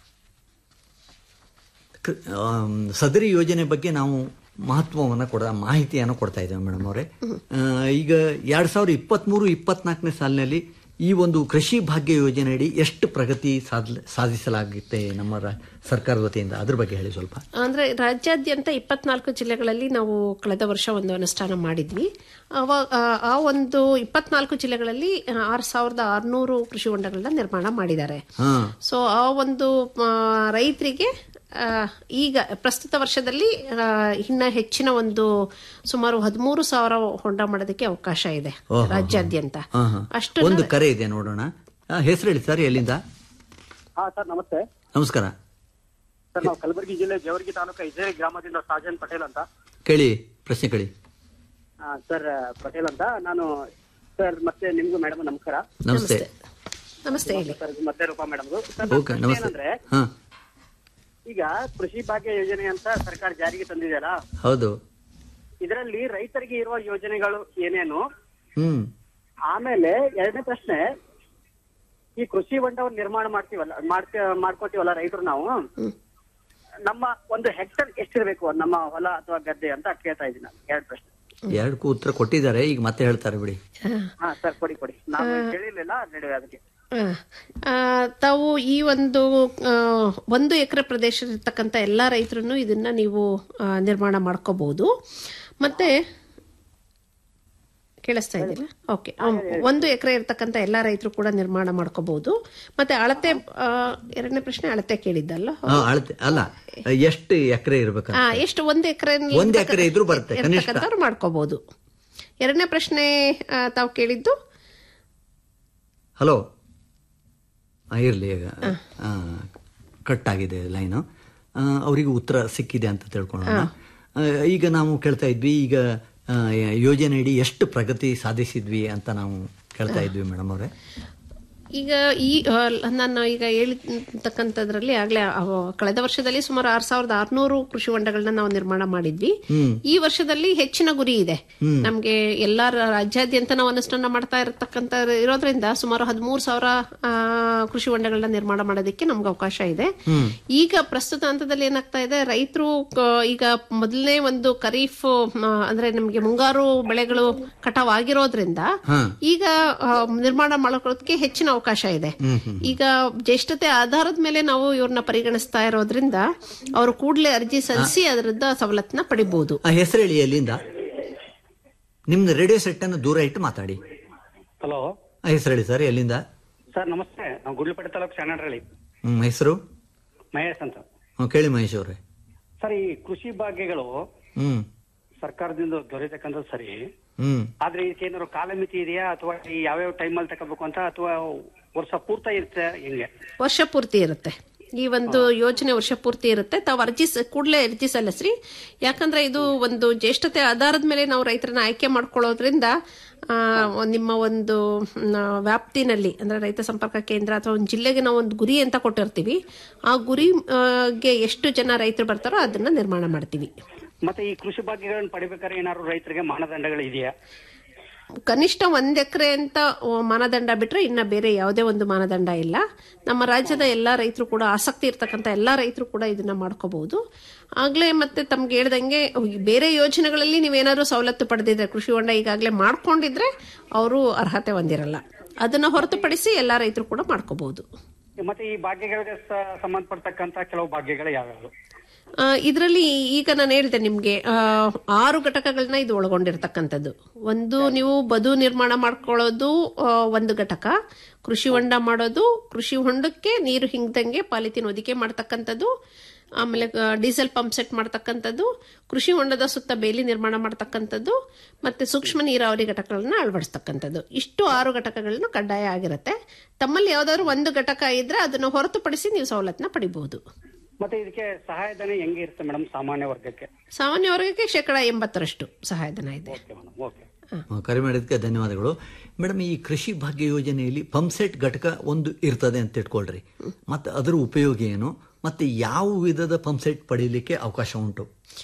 ಕ- ಆಮ್, ಸದರಿ ಯೋಜನೆ ಬಗ್ಗೆ ನಾವು ಮಹತ್ವವನ್ನು ಕೊಡ ಮಾಹಿತಿಯನ್ನು ಕೊಡ್ತಾ ಇದ್ದೇವೆ ಮೇಡಮ್ ಅವರೇ ಆ, ಈಗ ಎರಡ್ ಸಾವಿರದ ಇಪ್ಪತ್ತ್ಮೂರು ಇಪ್ಪತ್ನಾಲ್ಕನೇ ಸಾಲಿನಲ್ಲಿ ಈ ಒಂದು ಕೃಷಿ ಭಾಗ್ಯ ಯೋಜನೆಯಡಿ ಎಷ್ಟು ಪ್ರಗತಿ ಸಾಧ ಸಾಧಿಸಲಾಗುತ್ತೆ ನಮ್ಮ ರ- ಸರ್ಕಾರದ ವತಿಯಿಂದ ಅದ್ರ ಬಗ್ಗೆ ಹೇಳಿ ಸ್ವಲ್ಪ ಅಂದ್ರೆ ರಾಜ್ಯಾದ್ಯಂತ ಇಪ್ಪತ್ನಾಲ್ಕು ಜಿಲ್ಲೆಗಳಲ್ಲಿ ನಾವು ಕಳೆದ ವರ್ಷ ಒಂದು ಅನುಷ್ಠಾನ ಮಾಡಿದ್ವಿ ಅವಾಗ ಆ- ಆ ಒಂದು ಇಪ್ಪತ್ನಾಲ್ಕು ಜಿಲ್ಲೆಗಳಲ್ಲಿ ಆರ್ ಸಾವಿರದ ಆರ್ನೂರು ಕೃಷಿ ಹೊಂಡಗಳನ್ನ ನಿರ್ಮಾಣ ಮಾಡಿದ್ದಾರೆ ಹಾ ಸೊ ಆ ಒಂದು ಆ, ರೈತರಿಗೆ ಆ, ಈಗ ಪ್ರಸ್ತುತ ವರ್ಷದಲ್ಲಿ ಆ, ಇನ್ನ ಹೆಚ್ಚಿನ ಒಂದು ಸುಮಾರು ಹದಿಮೂರು ಸಾವಿರ ಹೊಂಡ ಮಾಡೋದಕ್ಕೆ ಅವಕಾಶ ಇದೆ ಓಹೋ. ರಾಜ್ಯಾದ್ಯಂತ ಹಾ, ಹಾ. ಅಷ್ಟು ಒಂದು ಕರೆ ಇದೆ ನೋಡೋಣ ಹೆಸರು ಹೇಳಿ ಸರ್ ಎಲ್ಲಿಂದ ಹಾ ಸರ್ ನಮಸ್ತೆ ನಮಸ್ಕಾರ ಸರ್ ನಾವು ಕಲಬುರಗಿ ಜಿಲ್ಲೆ ಜೇವರ್ಗಿ ತಾಲೂಕು ಇಜೇರಿ ಗ್ರಾಮದಿಂದ ಸಾಜನ್ ಪಟೇಲ್ ಅಂತ ಕೇಳಿ ಪ್ರಶ್ನೆ ಕೇಳಿ ಆ, ಸರ್ ಪಟೇಲ್ ಅಂತ ನಾನು ಸರ್ ಮತ್ತೆ ನಿಮ್ಗೂ ಮೇಡಮ್ ನಮಸ್ಕಾರ ನಮಸ್ತೆ ನಮಸ್ತೆ ಹೇಳಿ ಸರ್ ಮತ್ತೆ ರೂಪಾ ಮೇಡಮ್ ಓಕೆ ನಮಸ್ತೆ ಏನಂದ್ರೆ ಹಾ ಈಗ ಕೃಷಿ ಭಾಗ್ಯ ಯೋಜನೆ ಅಂತ ಸರ್ಕಾರ ಜಾರಿಗೆ ತಂದಿದೆಯಲ್ಲ ಹೌದು ಇದರಲ್ಲಿ ರೈತರಿಗೆ ಇರುವ ಯೋಜನೆಗಳು ಏನೇನು ಹ್ಮ್ ಆಮೇಲೆ ಎರಡನೇ ಪ್ರಶ್ನೆ ಈ ಕೃಷಿ ಹೊಂಡವನ್ನು ನಿರ್ಮಾಣ ಮಾಡ್ತೀವಲ್ಲ ಮಾಡ್ಕ ಮಾಡ್ಕೋತೀವಲ್ಲ ರೈತರು ನಾವು ನಮ್ಮ ಒಂದು ಹೆಕ್ಟರ್ ಎಷ್ಟಿರ್ಬೇಕು ನಮ್ಮ ಹೊಲ ಅಥವಾ ಗದ್ದೆ ಅಂತ ಕೇಳ್ತಾ ಇದ್ದೀನಿ ನಾನು ಎರಡು ಪ್ರಶ್ನೆ ಎರಡಕ್ಕೂ ಉತ್ತರ ಕೊಟ್ಟಿದ್ದಾರೆ ಈಗ ಮತ್ತೆ ಹೇಳ್ತಾರೆ ಬಿಡಿ ಹಾ ಸರ್ ಕೊಡಿ ಕೊಡಿ ನಾವು ಕೇಳಿರ್ಲಿಲ್ಲ ನಡುವೆ ಅದಕ್ಕೆ ಆ, ಆ, ತಾವು ಈ ಒಂದು ಆ, ಒಂದು ಎಕರೆ ಪ್ರದೇಶದಲ್ಲಿರ್ತಕ್ಕಂಥ ಎಲ್ಲ ರೈತರು ಇದನ್ನ ನೀವು ಆ, ನಿರ್ಮಾಣ ಮಾಡ್ಕೋಬಹುದು ಮತ್ತೆ ಕೇಳಿಸ್ತಾ ಇದೆಯಲ್ಲ ಓಕೆ ಒಂದು ಎಕರೆ ಇರ್ತಕ್ಕಂಥ ಎಲ್ಲ ರೈತರು ಕೂಡ ನಿರ್ಮಾಣ ಮಾಡ್ಕೋಬಹುದು ಮತ್ತೆ ಅಳತೆ ಆ, ಎರಡನೇ ಪ್ರಶ್ನೆ ಅಳತೆ ಕೇಳಿದ್ದಲ್ಲ ಹಾ ಅಳತೆ ಅಲ್ಲ ಎಷ್ಟು ಎಕರೆ ಇರ್ಬೇಕು ಆ, ಎಷ್ಟು ಒಂದು ಎಕರೆ ಒಂದ್ ಎಕರೆ ಇದ್ರೂ ಬರುತ್ತೆ, ಕನಿಷ್ಠ. ಇರ್ತಕ್ಕಂಥವ್ರು ಮಾಡ್ಕೋಬಹುದು ಎರಡನೇ ಪ್ರಶ್ನೆ ಆ, ತಾವು ಕೇಳಿದ್ದು ಹಲೋ ಇರಲಿ ಈಗ ಕಟ್ ಆಗಿದೆ ಲೈನು ಅವರಿಗೆ ಉತ್ತರ ಸಿಕ್ಕಿದೆ ಅಂತ ತಿಳ್ಕೊಳ್ಳೋಣ ಆ, ಈಗ ನಾವು ಕೇಳ್ತಾ ಇದ್ವಿ ಈಗ ಆ, ಯೋಜನೆ ಅಡಿ ಎಷ್ಟು ಪ್ರಗತಿ ಸಾಧಿಸಿದ್ವಿ ಅಂತ ನಾವು ಕೇಳ್ತಾ ಇದ್ವಿ ಮೇಡಮ್ ಅವರೇ ಈಗ ಈ ಆ, ನಾನು ಈಗ ಹೇಳಿರ್ತಕ್ಕಂಥದ್ರಲ್ಲಿ ಆಗ್ಲೇ ಆ, ಕಳೆದ ವರ್ಷದಲ್ಲಿ ಸುಮಾರು ಆರ್ ಸಾವಿರದ ಆರ್ನೂರು ಕೃಷಿ ಹೊಂಡಗಳನ್ನ ನಾವು ನಿರ್ಮಾಣ ಮಾಡಿದ್ವಿ ಈ ವರ್ಷದಲ್ಲಿ ಹೆಚ್ಚಿನ ಗುರಿ ಇದೆ ನಮ್ಗೆ ಎಲ್ಲಾ ರ- ರಾಜ್ಯಾದ್ಯಂತ ನಾವು ಅನುಷ್ಠಾನ ಮಾಡ್ತಾ ಇರತಕ್ಕಂತ ಇರೋದ್ರಿಂದ ಸುಮಾರು ಹದಿಮೂರು ಸಾವಿರ ಆ, ಕೃಷಿ ಹೊಂಡಗಳನ್ನ ನಿರ್ಮಾಣ ಮಾಡೋದಕ್ಕೆ ನಮ್ಗೆ ಅವಕಾಶ ಇದೆ ಈಗ ಪ್ರಸ್ತುತ ಹಂತದಲ್ಲಿ ಏನಾಗ್ತಾ ಇದೆ ರೈತರು ಈಗ ಮೊದಲನೇ ಒಂದು ಖರೀಫ್ ಆ, ಅಂದ್ರೆ ನಮ್ಗೆ ಮುಂಗಾರು ಬೆಳೆಗಳು ಕಟಾವ್ ಆಗಿರೋದ್ರಿಂದ ಈಗ ಆ, ನಿರ್ಮಾಣ ಮಾಡ್ಕೊಳ್ಳೋದಕ್ಕೆ ಹೆಚ್ಚಿನ ಅವಕಾಶ ಇದೆ ಈಗ ಜ್ಯೇಷ್ಠತೆ ಆಧಾರದ ಮೇಲೆ ನಾವು ಇವ್ರನ್ನ ಪರಿಗಣಿಸ್ತಾ ಇರೋದ್ರಿಂದ ಅವರು ಕೂಡಲೇ ಅರ್ಜಿ ಸಲ್ಲಿಸಿ ಅದರಿಂದ ಸವಲತ್ತನ್ನ ಪಡಿಬಹುದು ಆ ಹೆಸರು ಹೇಳಿ ಎಲ್ಲಿಂದ ನಿಮ್ದು ರೇಡಿಯೋ ಸೆಟ್ ಅನ್ನು ದೂರ ಇಟ್ಟು ಮಾತಾಡಿ ಹಲೋ ಆ ಹೆಸರು ಹೇಳಿ ಸರ್ ಎಲ್ಲಿಂದ ಸರ್ ನಮಸ್ತೆ ನಾವು ಗುಡ್ಲಪೇಟೆ ತಾಲೂಕು ಶಾನಹಳ್ಳಿ ಹ್ಮ್ ಹೆಸರು ಮಹೇಶ್ ಅಂತ ಹ್ಮ್, ಕೇಳಿ ಮಹೇಶ್ ಅವರೇ ಸರ್ ಈ ಕೃಷಿ ಭಾಗ್ಯಗಳು ಹ್ಮ್ ಸರ್ಕಾರದಿಂದ ದೊರೆತಕ್ಕಂಥದ್ದು ಸರಿ ಹ್ಮ್ ಆದ್ರೆ ಇದಕ್ಕೆ ಏನಾದ್ರು ಕಾಲಮಿತಿ ಇದೆಯಾ ಅಥವಾ ಈ ಯಾವ್ಯಾವ ಟೈಮಲ್ಲಿ ತಗೋಬೇಕು ಅಂತ ಅಥವಾ ವರ್ಷ ಪೂರ್ತ ಇರುತ್ತೆ ಹೆಂಗೆ ವರ್ಷ ಪೂರ್ತಿ ಇರುತ್ತೆ ಈ ಒಂದು ಯೋಜನೆ ವರ್ಷ ಪೂರ್ತಿ ಇರುತ್ತೆ ತಾವು ಅರ್ಜಿ ಸ- ಕೂಡಲೇ ಅರ್ಜಿ ಸಲ್ಲಿಸ್ರಿ ಯಾಕಂದ್ರೆ ಇದು ಒಂದು ಜ್ಯೇಷ್ಠತೆ ಆಧಾರದ ಮೇಲೆ ನಾವು ರೈತರನ್ನ ಆಯ್ಕೆ ಮಾಡ್ಕೊಳ್ಳೋದ್ರಿಂದ ಆ, ನಿಮ್ಮ ಒಂದು ಮ್, ವ್ಯಾಪ್ತಿನಲ್ಲಿ ಅಂದ್ರೆ ರೈತ ಸಂಪರ್ಕ ಕೇಂದ್ರ ಅಥವಾ ಒಂದು ಜಿಲ್ಲೆಗೆ ನಾವು ಒಂದು ಗುರಿ ಅಂತ ಕೊಟ್ಟಿರ್ತೀವಿ ಆ ಗುರಿ ಆ, ಗೆ ಎಷ್ಟು ಜನ ರೈತರು ಬರ್ತಾರೋ ಅದನ್ನ ನಿರ್ಮಾಣ ಮಾಡ್ತೀವಿ ಮತ್ತೆ ಈ ಕೃಷಿ ಭಾಗ್ಯಗಳನ್ನು ಪಡಿಬೇಕಾದ್ರೆ ಏನಾದ್ರು ರೈತರಿಗೆ ಮಾನದಂಡಗಳು ಇದೆಯಾ ಕನಿಷ್ಠ ಒಂದ್ ಎಕರೆ ಅಂತ ಆ, ಮಾನದಂಡ ಬಿಟ್ರೆ ಇನ್ನ ಬೇರೆ ಯಾವುದೇ ಒಂದು ಮಾನದಂಡ ಇಲ್ಲ ನಮ್ಮ ರಾಜ್ಯದ ಎಲ್ಲಾ ರೈತರು ಕೂಡ ಆಸಕ್ತಿ ಇರ್ತಕ್ಕಂಥ ಎಲ್ಲಾ ರೈತರು ಕೂಡ ಇದನ್ನ ಮಾಡ್ಕೋಬಹುದು ಆಗ್ಲೇ ಮತ್ತೆ ತಮ್ಗೆ ಹೇಳ್ದಂಗೆ ಬೇರೆ ಯೋಜನೆಗಳಲ್ಲಿ ನೀವೇನಾದ್ರು ಸವಲತ್ತು ಪಡೆದಿದ್ರೆ ಕೃಷಿ ಹೊಂಡ ಈಗಾಗಲೇ ಮಾಡ್ಕೊಂಡಿದ್ರೆ ಅವರು ಅರ್ಹತೆ ಹೊಂದಿರಲ್ಲ ಅದನ್ನ ಹೊರತುಪಡಿಸಿ ಎಲ್ಲಾ ರೈತರು ಕೂಡ ಮಾಡ್ಕೋಬಹುದು ಮತ್ತೆ ಈ ಭಾಗ್ಯಗಳಿಗೆ ಸ- ಸಂಬಂಧಪಡ್ತಕ್ಕಂತ ಕೆಲವು ಭಾಗ್ಯಗಳು ಯಾವ್ಯಾವು ಇದರಲ್ಲಿ ಈಗ ನಾನು ಹೇಳಿದೆ ನಿಮ್ಗೆ ಆ, ಆರು ಘಟಕಗಳನ್ನ ಇದು ಒಳಗೊಂಡಿರ್ತಕ್ಕಂಥದ್ದು ಒಂದು ನೀವು ಬದು ನಿರ್ಮಾಣ ಮಾಡ್ಕೊಳ್ಳೋದು ಆ, ಒಂದು ಘಟಕ ಕೃಷಿ ಹೊಂಡ ಮಾಡೋದು ಕೃಷಿ ಹೊಂಡಕ್ಕೆ ನೀರು ಹಿಂಗ್ದಂಗೆ ಪಾಲಿಥೀನ್ ಹೊದಿಕೆ ಮಾಡ್ತಕ್ಕಂಥದ್ದು ಆಮೇಲೆ ಆ, ಡೀಸೆಲ್ ಪಂಪ್ ಸೆಟ್ ಮಾಡ್ತಕ್ಕಂಥದ್ದು ಕೃಷಿ ಹೊಂಡದ ಸುತ್ತ ಬೇಲಿ ನಿರ್ಮಾಣ ಮಾಡ್ತಕ್ಕಂಥದ್ದು ಮತ್ತೆ ಸೂಕ್ಷ್ಮ ನೀರಾವರಿ ಘಟಕಗಳನ್ನ ಅಳವಡಿಸ್ತಕ್ಕಂಥದ್ದು ಇಷ್ಟು ಆರು ಘಟಕಗಳನ್ನ ಕಡ್ಡಾಯ ಆಗಿರುತ್ತೆ ತಮ್ಮಲ್ಲಿ ಯಾವ್ದಾದ್ರು ಒಂದು ಘಟಕ ಇದ್ರೆ ಅದನ್ನು ಹೊರತುಪಡಿಸಿ ನೀವು ಸವಲತ್ತನ್ನ ಪಡಿಬಹುದು ಮತ್ತೆ ಇದಕ್ಕೆ ಸಹಾಯಧನ ಹೆಂಗೆ ಇರುತ್ತೆ ಮೇಡಮ್ ಸಾಮಾನ್ಯ ವರ್ಗಕ್ಕೆ ಸಾಮಾನ್ಯ ವರ್ಗಕ್ಕೆ ಶೇಕಡ ಎಂಬತ್ತರಷ್ಟು ಸಹಾಯಧನ ಇದೆ ಓಕೆ ಮೇಡಮ್ ಓಕೆ ಆ, ಕರೆ ಮಾಡಿದ್ದಕ್ಕೆ ಧನ್ಯವಾದಗಳು ಮೇಡಮ್ ಈ ಕೃಷಿ ಭಾಗ್ಯ ಯೋಜನೆಯಲ್ಲಿ ಪಂಪ್ಸೆಟ್ ಘಟಕ ಒಂದು ಇರ್ತದೆ ಅಂತ ಇಟ್ಕೊಳ್ರಿ ಮತ್ತೆ ಅದರ ಉಪಯೋಗ ಏನು ಮತ್ತೆ ಯಾವ ವಿಧದ ಪಂಪ್ಸೆಟ್ ಪಡೀಲಿಕ್ಕೆ ಅವಕಾಶ ಉಂಟು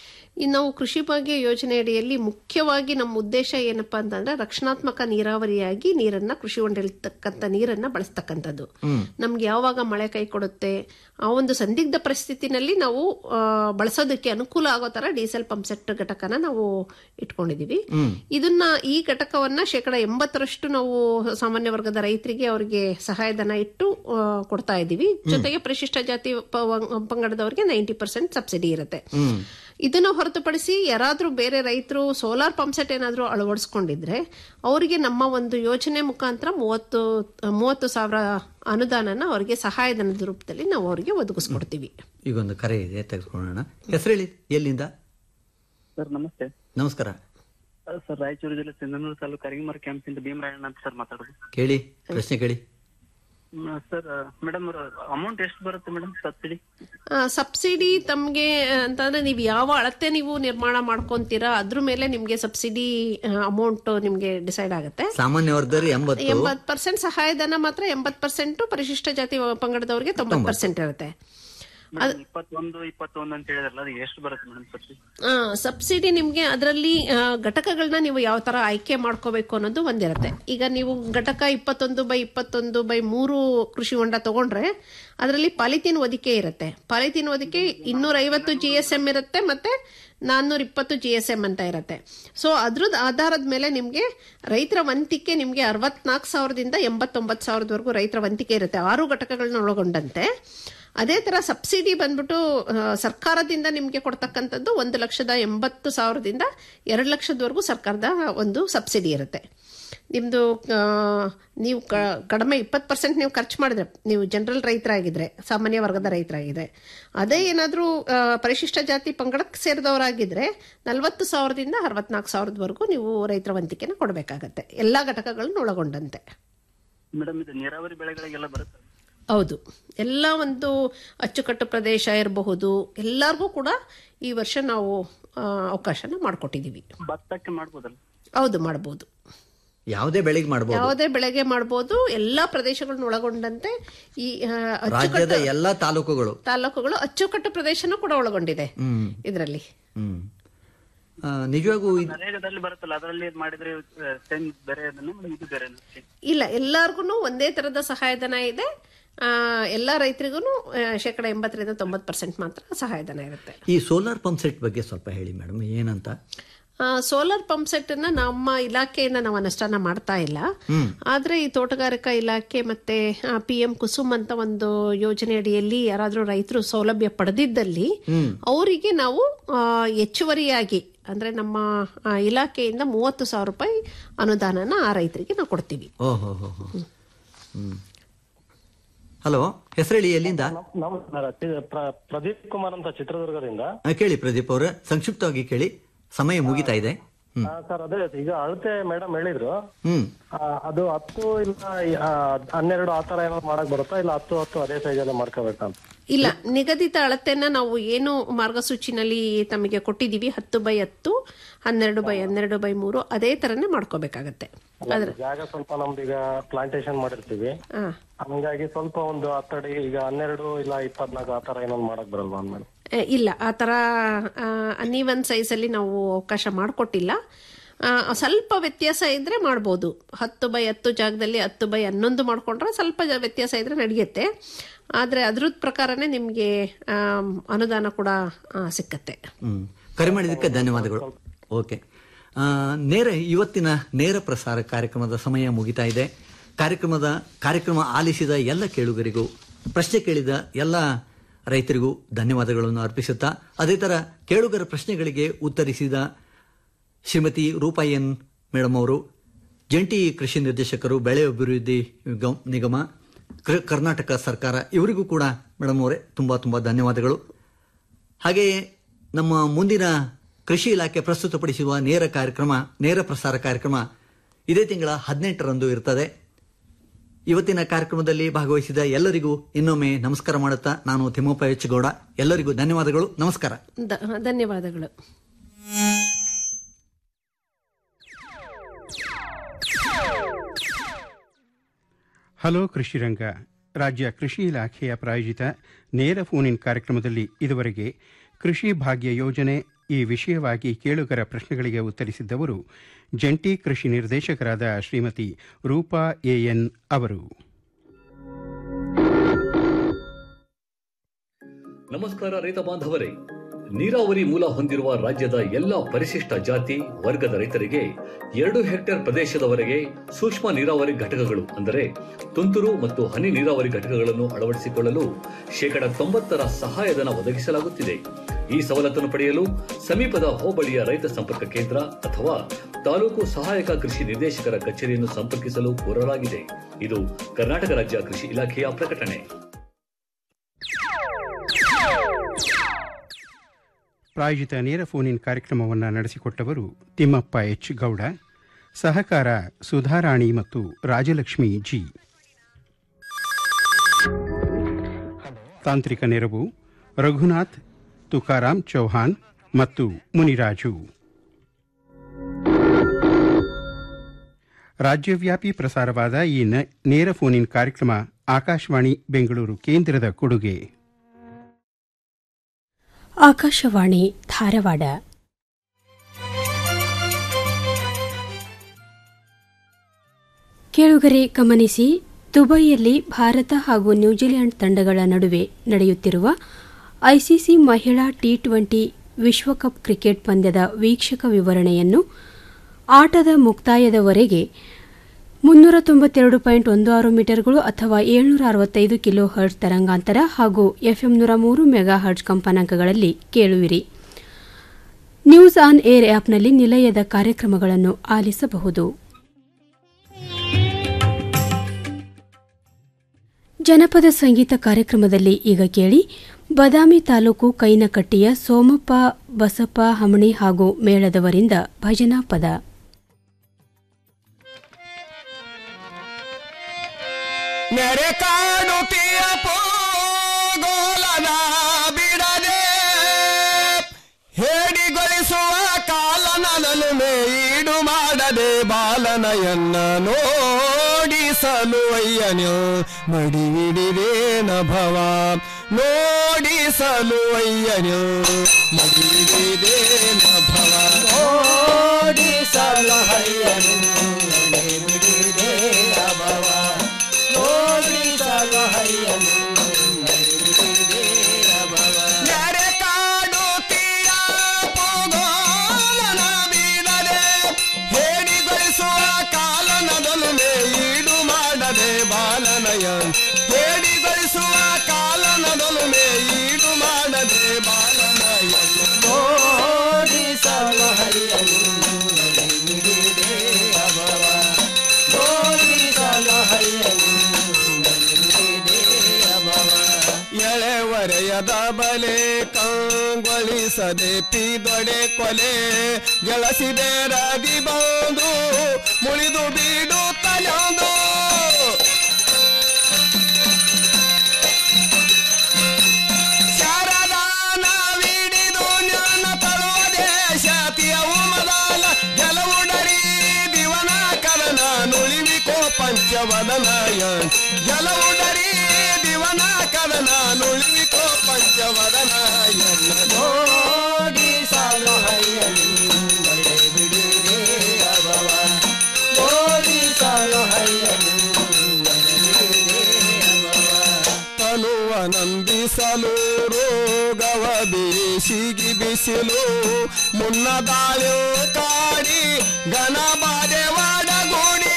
ಈ ನಾವು ಕೃಷಿ ಭಾಗ್ಯ ಯೋಜನೆ ಅಡಿಯಲ್ಲಿ ಮುಖ್ಯವಾಗಿ ನಮ್ಮ ಉದ್ದೇಶ ಏನಪ್ಪಾ ಅಂತಂದ್ರೆ ರಕ್ಷಣಾತ್ಮಕ ನೀರಾವರಿಯಾಗಿ ನೀರನ್ನ ಕೃಷಿ ಹೊಂದಿರ್ತಕ್ಕಂಥ ನೀರನ್ನ ಬಳಸ್ತಕ್ಕಂಥದ್ದು ನಮ್ಗೆ ಯಾವಾಗ ಮಳೆ ಕೈ ಕೊಡುತ್ತೆ ಆ ಒಂದು ಸಂದಿಗ್ಧ ಪರಿಸ್ಥಿತಿನಲ್ಲಿ ನಾವು ಆ, ಬಳಸೋದಕ್ಕೆ ಅನುಕೂಲ ಆಗೋ ತರ ಡೀಸೆಲ್ ಪಂಪ್ ಸೆಟ್ ಘಟಕನ ನಾವು ಇಟ್ಕೊಂಡಿದೀವಿ ಇದನ್ನ ಈ ಘಟಕವನ್ನ ಶೇಕಡ ಎಂಬತ್ತರಷ್ಟು ನಾವು ಸಾಮಾನ್ಯ ವರ್ಗದ ರೈತರಿಗೆ ಅವರಿಗೆ ಸಹಾಯಧನ ಇಟ್ಟು ಆ, ಕೊಡ್ತಾ ಇದ್ದೀವಿ ಜೊತೆಗೆ ಪರಿಶಿಷ್ಟ ಜಾತಿ ಪ- ಪಂಗಡದವರಿಗೆ ನೈಂಟಿ ಪರ್ಸೆಂಟ್ ಸಬ್ಸಿಡಿ ಇರುತ್ತೆ ಇದನ್ನು ಹೊರತುಪಡಿಸಿ ಯಾರಾದ್ರೂ ಬೇರೆ ರೈತರು ಸೋಲಾರ್ ಪಂಪ್ ಸೆಟ್ ಏನಾದ್ರೂ ಅಳವಡಿಸ್ಕೊಂಡಿದ್ರೆ ಅವರಿಗೆ ನಮ್ಮ ಒಂದು ಯೋಜನೆ ಮುಖಾಂತರ ಮೂವತ್ತು ಮೂವತ್ತು ಸಾವಿರ ಅನುದಾನನ ಅವರಿಗೆ ಸಹಾಯಧನದ ರೂಪದಲ್ಲಿ ನಾವು ಅವರಿಗೆ ಒದಗಿಸ್ಕೊಡ್ತೀವಿ ಈಗ ಒಂದು ಕರೆ ಇದೆ ತೆಗೆದುಕೊಳ್ಳೋಣ ಹೆಸರು ಹೇಳಿ ಎಲ್ಲಿಂದ ಸರ್ ನಮಸ್ತೆ ನಮಸ್ಕಾರ ಸರ್ ರಾಯಚೂರು ಜಿಲ್ಲೆ ಸಿಂಧನೂರು ತಾಲೂಕು ಕರಿಗಿಮರ ಕ್ಯಾಂಪಿಂದ ಭೀಮರಾಯಣ್ಣ ಅಂತ ಸರ್ ಮಾತಾಡೋದು ಕೇಳಿ ಪ್ರಶ್ನೆ ಕೇಳಿ ಸರ್ ಮೇಡಮ್ ಅಮೌಂಟ್ ಎಷ್ಟು ಬರುತ್ತೆ ಮೇಡಮ್ ಸಬ್ಸಿಡಿ ಸಬ್ಸಿಡಿ ತಮಗೆ ಅಂತಂದ್ರೆ ನೀವು ಯಾವ ಅಳತೆ ನೀವು ನಿರ್ಮಾಣ ಮಾಡ್ಕೊಂತೀರಾ ಅದ್ರ ಮೇಲೆ ನಿಮ್ಗೆ ಸಬ್ಸಿಡಿ ಅಮೌಂಟ್ ನಿಮ್ಗೆ ಡಿಸೈಡ್ ಆಗುತ್ತೆ ಸಾಮಾನ್ಯ ವರ್ಗದವ್ರು ಎಂಬತ್ತು ಎಂಬತ್ ಪರ್ಸೆಂಟ್ ಸಹಾಯಧನ ಮಾತ್ರ ಎಂಬತ್ ಪರ್ಸೆಂಟ್ ಪರಿಶಿಷ್ಟ ಜಾತಿ ಪಂಗಡದವರಿಗೆ ತೊಂಬತ್ ಪರ್ಸೆಂಟ್ ಇರುತ್ತೆ ಮೇಡಮ್ ಇಪ್ಪತ್ತೊಂದು ಇಪ್ಪತ್ತೊಂದು ಅಂತ ಹೇಳಿದ್ರಲ್ಲ ಅದು ಎಷ್ಟು ಬರುತ್ತೆ ಮೇಡಮ್ ಸಬ್ಸಿಡಿ ಸಬ್ಸಿಡಿ ನಿಮಗೆ ಅದರಲ್ಲಿ ಘಟಕಗಳನ್ನ ನೀವು ಯಾವ ತರ ಆಯ್ಕೆ ಮಾಡ್ಕೋಬೇಕು ಅನ್ನೋದು ಒಂದಿರುತ್ತೆ ಈಗ ನೀವು ಘಟಕ ಇಪ್ಪತ್ತೊಂದು ಬೈ ಇಪ್ಪತ್ತೊಂದು ಬೈ ಮೂರು ಕೃಷಿ ಹೊಂಡ ತಗೊಂಡ್ರೆ ಅದರಲ್ಲಿ ಪಾಲಿಥೀನ್ ಒದಿಕೆ ಇರುತ್ತೆ ಪಾಲಿಥೀನ್ ಒದಿಕೆ ಇನ್ನೂರ ಐವತ್ತು ಜಿ ಎಸ್ ಎಂ ಇರುತ್ತೆ ಮತ್ತೆ ನಾನ್ನೂರ ಇಪ್ಪತ್ತು ಜಿ ಎಸ್ ಎಂ ಅಂತ ಇರುತ್ತೆ ಸೊ ಅದ್ರದ್ದು ಆಧಾರದ ಮೇಲೆ ನಿಮಗೆ ರೈತರ ವಂತಿಕೆ ನಿಮಗೆ ಅರವತ್ನಾಲ್ಕು ಸಾವಿರದಿಂದ ಎಂಬತ್ತೊಂಬತ್ತು ಸಾವಿರದವರೆಗೂ ರೈತರ ವಂತಿಕೆ ಇರುತ್ತೆ ಆರು ಘಟಕಗಳನ್ನ ಒಳಗೊಂಡಂತೆ ಅದೇ ತರ ಸಬ್ಸಿಡಿ ಬಂದ್ಬಿಟ್ಟು ಆ, ಸರ್ಕಾರದಿಂದ ನಿಮಗೆ ಕೊಡ್ತಕ್ಕಂಥದ್ದು ಒಂದು ಲಕ್ಷದ ಎಂಬತ್ತು ಸಾವಿರದಿಂದ ಎರಡು ಲಕ್ಷದವರೆಗೂ ಸರ್ಕಾರದ ಒಂದು ಸಬ್ಸಿಡಿ ಇರುತ್ತೆ ನಿಮ್ದು ಆ, ನೀವು ಕ- ಕಡಿಮೆ ಇಪ್ಪತ್ತು ಪರ್ಸೆಂಟ್ ನೀವು ಖರ್ಚು ಮಾಡಿದ್ರೆ ನೀವು ಜನರಲ್ ರೈತರಾಗಿದ್ರೆ ಸಾಮಾನ್ಯ ವರ್ಗದ ರೈತರಾಗಿದ್ರೆ ಅದೇ ಏನಾದರೂ ಪರಿಶಿಷ್ಟ ಜಾತಿ ಪಂಗಡಕ್ಕೆ ಸೇರಿದವರಾಗಿದ್ರೆ ನಲವತ್ತು ಸಾವಿರದಿಂದ ಅರವತ್ನಾಲ್ಕು ಸಾವಿರದವರೆಗೂ ನೀವು ರೈತರ ವಂತಿಕೆನ ಕೊಡಬೇಕಾಗತ್ತೆ ಎಲ್ಲಾ ಘಟಕಗಳನ್ನು ಒಳಗೊಂಡಂತೆ ಮೇಡಮ್ ಇದು ನೀರಾವರಿ ಬೆಳೆಗಳಿಗೆಲ್ಲ ಬರುತ್ತೆ ಹೌದು ಎಲ್ಲ ಒಂದು ಅಚ್ಚುಕಟ್ಟು ಪ್ರದೇಶ ಇರಬಹುದು ಎಲ್ಲರಿಗೂ ಕೂಡ ಈ ವರ್ಷ ನಾವು ಆ, ಅವಕಾಶನ ಮಾಡಿಕೊಟ್ಟಿದ್ದೀವಿ ಭತ್ತಕ್ಕೆ ಮಾಡ್ಬೋದಲ್ಲ ಹೌದು ಮಾಡಬಹುದು ಯಾವುದೇ ಬೆಳೆಗೆ ಮಾಡಬಹುದು ಯಾವುದೇ ಬೆಳೆಗೆ ಮಾಡಬಹುದು ಎಲ್ಲಾ ಪ್ರದೇಶಗಳನ್ನ ಒಳಗೊಂಡಂತೆ ಈ ಆ, ರಾಜ್ಯದ ಅಚ್ಚುಕಟ್ಟು ಎಲ್ಲಾ ತಾಲೂಕುಗಳು ತಾಲೂಕುಗಳು ಅಚ್ಚುಕಟ್ಟು ಪ್ರದೇಶನೂ ಕೂಡ ಒಳಗೊಂಡಿದೆ ಹ್ಮ್ ಇದರಲ್ಲಿ ಹ್ಮ್ ಆ, ನಿಜವಾಗೂ ಇದ್- ನರೇಗಾದಲ್ಲಿ ಬರುತ್ತಲ್ಲ ಅದರಲ್ಲಿ ಮಾಡಿದ್ರೆ ಸೇಮ್ ಬೇರೆ ಅದನ್ನ ಮೇಡಮ್ ಇದು ಬೇರೆ ಇಲ್ಲ ಎಲ್ಲಾರ್ಗು ಒಂದೇ ತರದ ಸಹಾಯಧನ ಇದೆ ಆ, ಎಲ್ಲಾ ರೈತರಿಗೂ ಶೇಕಡ ಎಂಬತ್ತರಿಂದ ತೊಂಬತ್ತು ಪರ್ಸೆಂಟ್ ಮಾತ್ರ ಸಹಾಯಧನ ಇರುತ್ತೆ ಈ ಸೋಲಾರ್ ಪಂಪ್ ಸೆಟ್ ಬಗ್ಗೆ ಸ್ವಲ್ಪ ಹೇಳಿ ಮೇಡಮ್ ಏನಂತ ಸೋಲಾರ್ ಪಂಪ್ ಸೆಟ್ ಅನ್ನ ನಮ್ಮ ಇಲಾಖೆಯಿಂದ ನಾವು ಅನುಷ್ಠಾನ ಮಾಡ್ತಾ ಇಲ್ಲ ಆದ್ರೆ ಈ ತೋಟಗಾರಿಕಾ ಇಲಾಖೆ ಮತ್ತೆ ಪಿ ಎಂ ಕುಸುಮ್ ಅಂತ ಒಂದು ಯೋಜನೆ ಅಡಿಯಲ್ಲಿ ಯಾರಾದ್ರೂ ರೈತರು ಸೌಲಭ್ಯ ಪಡೆದಿದ್ದಲ್ಲಿ ಅವರಿಗೆ ನಾವು ಆ, ಹೆಚ್ಚುವರಿಯಾಗಿ ಅಂದ್ರೆ ನಮ್ಮ ಆ, ಇಲಾಖೆಯಿಂದ ಮೂವತ್ತು ಸಾವಿರ ರೂಪಾಯಿ ಅನುದಾನನ ಆ ರೈತರಿಗೆ ನಾವು ಕೊಡ್ತೀವಿ ಓಹೋ ಹೋ ಹೋ ಹ್ಮ್ ಹಲೋ ಹೆಸರೇಳಿ ಎಲ್ಲಿಂದ ನಮಸ್ಕಾರ ಚಿ- ಪ್ರ- ಪ್ರದೀಪ್ ಕುಮಾರ್ ಅಂತ ಚಿತ್ರದುರ್ಗದಿಂದ ಆ, ಕೇಳಿ ಪ್ರದೀಪ್ ಅವರ ಸಂಕ್ಷಿಪ್ತವಾಗಿ ಕೇಳಿ ಸಮಯ ಮುಗಿತಾ ಇದೆ ಹ್ಮ್ ಆ, ಸರ್ ಅದೇ ಈಗ ಅಳತೆ ಮೇಡಮ್ ಹೇಳಿದ್ರು ಹ್ಮ್ ಆ, ಅದು ಹತ್ತು ಇಲ್ಲ ಆ, ಹನ್ನೆರಡು ಆ ತರ ಏನಾದ್ರು ಮಾಡಕ್ ಬರುತ್ತಾ ಇಲ್ಲ ಹತ್ತು ಹತ್ತು ಅದೇ ಸೈಜ್ ಅಲ್ಲೇ ಮಾಡ್ಕೋಬೇಕಂತ ಇಲ್ಲ ನಿಗದಿತ ಅಳತೆನ ನಾವು ಏನು ಮಾರ್ಗಸೂಚಿನಲ್ಲಿ ತಮಗೆ ಕೊಟ್ಟಿದೀವಿ ಹತ್ತು ಬೈ ಹತ್ತು ಹನ್ನೆರಡು ಬೈ ಹನ್ನೆರಡು ಬೈ ಮೂರು ಅದೇ ತರನೇ ಮಾಡ್ಕೋಬೇಕಾಗತ್ತೆ ಅದ್ರ ಜಾಗ ಸ್ವಲ್ಪ ನಮ್ದು ಈಗ ಪ್ಲಾಂಟೇಶನ್ ಮಾಡಿರ್ತೀವಿ ಹಾ ಹಂಗಾಗಿ ಸ್ವಲ್ಪ ಒಂದು ಹತ್ತಡಿ ಈಗ ಹನ್ನೆರಡು ಇಲ್ಲ ಇಪ್ಪತ್ನಾಲ್ಕು ಆ ತರ ಏನಾದ್ರು ಮಾಡಕ್ ಬರಲ್ವಾ ಮೇಡಮ್ ಏ, ಇಲ್ಲ ಆ ಥರ ಅನ್ನೀವನ್ ಸೈಜಲ್ಲಿ ನಾವು ಅವಕಾಶ ಮಾಡಿಕೊಟ್ಟಿಲ್ಲ ಸ್ವಲ್ಪ ವ್ಯತ್ಯಾಸ ಇದ್ರೆ ಮಾಡ್ಬೋದು ಹತ್ತು ಬೈ ಹತ್ತು ಜಾಗದಲ್ಲಿ ಹತ್ತು ಬೈ ಹನ್ನೊಂದು ಮಾಡ್ಕೊಂಡ್ರೆ ಸ್ವಲ್ಪ ಜ- ವ್ಯತ್ಯಾಸ ಇದ್ರೆ ನಡೆಯುತ್ತೆ ಆದರೆ ಅದ್ರದ್ ಪ್ರಕಾರನೇ ನಿಮಗೆ ಅನುದಾನ ಕೂಡ ಆ, ಸಿಕ್ಕತ್ತೆ ಹ್ಮ್ ಕರೆ ಮಾಡಿದ್ದಕ್ಕೆ ಧನ್ಯವಾದಗಳು ಓಕೆ ಆ, ನೇರ ಇವತ್ತಿನ ನೇರ ಪ್ರಸಾರ ಕಾರ್ಯಕ್ರಮದ ಸಮಯ ಮುಗಿತಾ ಇದೆ ಕಾರ್ಯಕ್ರಮದ ಕಾರ್ಯಕ್ರಮ ಆಲಿಸಿದ ಎಲ್ಲ ಕೇಳುಗರಿಗೂ ಪ್ರಶ್ನೆ ಕೇಳಿದ ಎಲ್ಲ ರೈತರಿಗೂ ಧನ್ಯವಾದಗಳನ್ನು ಅರ್ಪಿಸುತ್ತಾ ಅದೇ ತರ ಕೇಳುಗರ ಪ್ರಶ್ನೆಗಳಿಗೆ ಉತ್ತರಿಸಿದ ಶ್ರೀಮತಿ ರೂಪಾ ಎನ್ ಮೇಡಮ್ ಅವರು ಜಂಟಿ ಕೃಷಿ ನಿರ್ದೇಶಕರು ಬೆಳೆ ಅಭಿವೃದ್ಧಿ ಗಮ್- ನಿಗಮ ಕರ್- ಕರ್ನಾಟಕ ಸರ್ಕಾರ ಇವರಿಗೂ ಕೂಡ ಮೇಡಮ್ ಅವರೇ ತುಂಬಾ ತುಂಬಾ ಧನ್ಯವಾದಗಳು ಹಾಗೆಯೇ ನಮ್ಮ ಮುಂದಿನ ಕೃಷಿ ಇಲಾಖೆ ಪ್ರಸ್ತುತಪಡಿಸುವ ನೇರ ಕಾರ್ಯಕ್ರಮ ನೇರ ಪ್ರಸಾರ ಕಾರ್ಯಕ್ರಮ ಇದೇ ತಿಂಗಳ ಹದಿನೆಂಟರಂದು ಇರ್ತದೆ ಇವತ್ತಿನ ಕಾರ್ಯಕ್ರಮದಲ್ಲಿ ಭಾಗವಹಿಸಿದ ಎಲ್ಲರಿಗೂ ಇನ್ನೊಮ್ಮೆ ನಮಸ್ಕಾರ ಮಾಡುತ್ತಾ ನಾನು ತಿಮ್ಮಪ್ಪ ಎಚ್ ಗೌಡ ಎಲ್ಲರಿಗೂ ಧನ್ಯವಾದಗಳು ನಮಸ್ಕಾರ ದ- ಧನ್ಯವಾದಗಳು ಹಲೋ ಕೃಷಿ ರಂಗ ರಾಜ್ಯ ಕೃಷಿ ಇಲಾಖೆಯ ಪ್ರಾಯೋಜಿತ ನೇರ ಫೋನ್ ಇನ್ ಕಾರ್ಯಕ್ರಮದಲ್ಲಿ ಇದುವರೆಗೆ ಕೃಷಿ ಭಾಗ್ಯ ಯೋಜನೆ ಈ ವಿಷಯವಾಗಿ ಕೇಳುಗರ ಪ್ರಶ್ನೆಗಳಿಗೆ ಉತ್ತರಿಸಿದ್ದವರು ಜಂಟಿ ಕೃಷಿ ನಿರ್ದೇಶಕರಾದ ಶ್ರೀಮತಿ ರೂಪಾ ಎಎನ್ ಅವರು ನಮಸ್ಕಾರ ರೈತ ಬಾಂಧವರೇ ನೀರಾವರಿ ಮೂಲ ಹೊಂದಿರುವ ರಾಜ್ಯದ ಎಲ್ಲಾ ಪರಿಶಿಷ್ಟ ಜಾತಿ ವರ್ಗದ ರೈತರಿಗೆ ಎರಡು ಹೆಕ್ಟೇರ್ ಪ್ರದೇಶದವರೆಗೆ ಸೂಕ್ಷ್ಮ ನೀರಾವರಿ ಘಟಕಗಳು ಅಂದರೆ ತುಂತುರು ಮತ್ತು ಹನಿ ನೀರಾವರಿ ಘಟಕಗಳನ್ನು ಅಳವಡಿಸಿಕೊಳ್ಳಲು ಶೇಕಡ ತೊಂಬತ್ತರ ಸಹಾಯಧನ ಒದಗಿಸಲಾಗುತ್ತಿದೆ ಈ ಸವಲತ್ತನ್ನು ಪಡೆಯಲು ಸಮೀಪದ ಹೋಬಳಿಯ ರೈತ ಸಂಪರ್ಕ ಕೇಂದ್ರ ಅಥವಾ ತಾಲೂಕು ಸಹಾಯಕ ಕೃಷಿ ನಿರ್ದೇಶಕರ ಕಚೇರಿಯನ್ನು ಸಂಪರ್ಕಿಸಲು ಕೋರಲಾಗಿದೆ ಇದು ಕರ್ನಾಟಕ ರಾಜ್ಯ ಕೃಷಿ ಇಲಾಖೆಯ ಪ್ರಕಟಣೆ ಪ್ರಾಯೋಜಿತ ನೇರ ಫೋನ್ ಇನ್ ಕಾರ್ಯಕ್ರಮವನ್ನು ನಡೆಸಿಕೊಟ್ಟವರು ತಿಮ್ಮಪ್ಪ ಎಚ್ ಗೌಡ ಸಹಕಾರ ಸುಧಾರಾಣಿ ಮತ್ತು ರಾಜಲಕ್ಷ್ಮಿ ಜಿ ತಾಂತ್ರಿಕ ನೆರವು ರಘುನಾಥ್ ತುಕಾರಾಮ್ ಚೌಹಾನ್ ಮತ್ತು ಮುನಿರಾಜು ರಾಜ್ಯವ್ಯಾಪಿ ಪ್ರಸಾರವಾದ ಈ ನ- ನೇರ ಫೋನ್ ಇನ್ ಕಾರ್ಯಕ್ರಮ ಆಕಾಶವಾಣಿ ಬೆಂಗಳೂರು ಕೇಂದ್ರದ ಕೊಡುಗೆ ಆಕಾಶವಾಣಿ ಧಾರವಾಡ ಕೇಳುಗರೆ ಗಮನಿಸಿ ದುಬೈಯಲ್ಲಿ ಭಾರತ ಹಾಗೂ ನ್ಯೂಜಿಲೆಂಡ್ ತಂಡಗಳ ನಡುವೆ ನಡೆಯುತ್ತಿರುವ ಐಸಿಸಿ ಮಹಿಳಾ ಟಿ ಟ್ವೆಂಟಿ ವಿಶ್ವಕಪ್ ಕ್ರಿಕೆಟ್ ಪಂದ್ಯದ ವೀಕ್ಷಕ ವಿವರಣೆಯನ್ನು ಆಟದ ಮುಕ್ತಾಯದವರೆಗೆ ಮುನ್ನೂರ ತೊಂಬತ್ತೆರಡು ಪಾಯಿಂಟ್ ಒಂದು ಆರು ಮೀಟರ್ಗಳು ಅಥವಾ ಏಳ್ನೂರ ಅರವತ್ತೈದು ಕಿಲೋ ಹರ್ಟ್ಸ್ ತರಂಗಾಂತರ ಹಾಗೂ ಎಫ್ಎಂ ನೂರ ಮೂರು ಮೆಗಾ ಹರ್ಟ್ಸ್ ಕಂಪನಾಂಕಗಳಲ್ಲಿ ಕೇಳುವಿರಿ ನ್ಯೂಸ್ ಆನ್ ಏರ್ ಆ್ಯಪ್ನಲ್ಲಿ ನಿಲಯದ ಕಾರ್ಯಕ್ರಮಗಳನ್ನು ಆಲಿಸಬಹುದು ಜನಪದ ಸಂಗೀತ ಕಾರ್ಯಕ್ರಮದಲ್ಲಿ ಈಗ ಕೇಳಿ ಬದಾಮಿ ತಾಲೂಕು ಕೈನಕಟ್ಟಿಯ ಸೋಮಪ್ಪ ಬಸಪ್ಪ ಹಮಣಿ ಹಾಗೂ ಮೇಳದವರಿಂದ ಭಜನಾ ಪದ ನೆರೆ ಕಾಡುತ್ತೀಯ ಪೋಗೋಲನ ಬಿಡದೆ ಹೇಡಿಗೊಳಿಸುವ ಕಾಲನನು ಮೇಯಿಡು ಮಾಡದೆ ಬಾಲನಯನ್ನ ನೋಡಿಸಲು ಅಯ್ಯನು ಮಡಿವಿಡಿರೇನ ಭವ ನೋಡಿಸಲು ಅಯ್ಯನು ಮಡಿವಿಡಿರೇನ ಭವ ನೋಡಿಸಲು ಅಯ್ಯನು ಮಡಿವಿಡಿರೇನ ಭವ ನೋಡಿಸಲು ಅಯ್ಯನು ನೆರೆ ಕಾಡುತ್ತೀಯ ಪೋಗೋಲನ ಬೀಳದೆ ಹೇಡಿಗೊಳಿಸುವ ಕಾಲನದಲು ಮೇಯಿಡು ಮಾಡದೆ ಬಾಲನಯ ಹೇಡಿಗೊಳಿಸುವ ಕಾಲನದಲು ಮೇಯಿಡು ಮಾಡದೆ ಬಾಲನಯ ನೋಡಿಸಲು ಹರಿಯನು ನೋಡಿಸಲು ಹರಿಯನು ಎಳೆವರೆಯದ ಬಲೆ ಕಂಗೊಳಿಸದೆ ಪಿದೊಡೆ ಕೊಲೆ ಗೆಳಸಿದೆ ರವಿ ಬಂದು ಮುಳಿದು ಬೀಡು ತಲೆಂದು ಶಾರದಾನ ವಿಡಿದು ಜ್ಞಾನ ತಳುವ ದೇಶತಿಯವು ಮದಾಲ ಗೆಲವುಡರಿ ದಿವನ ಕದನ ನುಳಿವಿಕೋ ಪಂಚವದನಾಯ ಗೆಲವುಡರಿ ದಿವನ ಕದನ ನುಳಿವಿಕೋ ಪಂಚವದನಾಯ ನೋಡಿ ಸಾಲು ಹಯ್ಯನು ಮಳೆ ಬಿಡುವೆ ಅವವ ನೋಡಿ ಸಾಲು ಹಯ್ಯನು ತನುವ ನಂದಿಸಲು ರೋಗವ ಬೇಸಿಗೆ ಬಿಸಿಲು ಮುನ್ನ ದಾಳು ಕಾಡಿ ಘನ ಬಾಧೆ ವಾಡಗೂಡಿ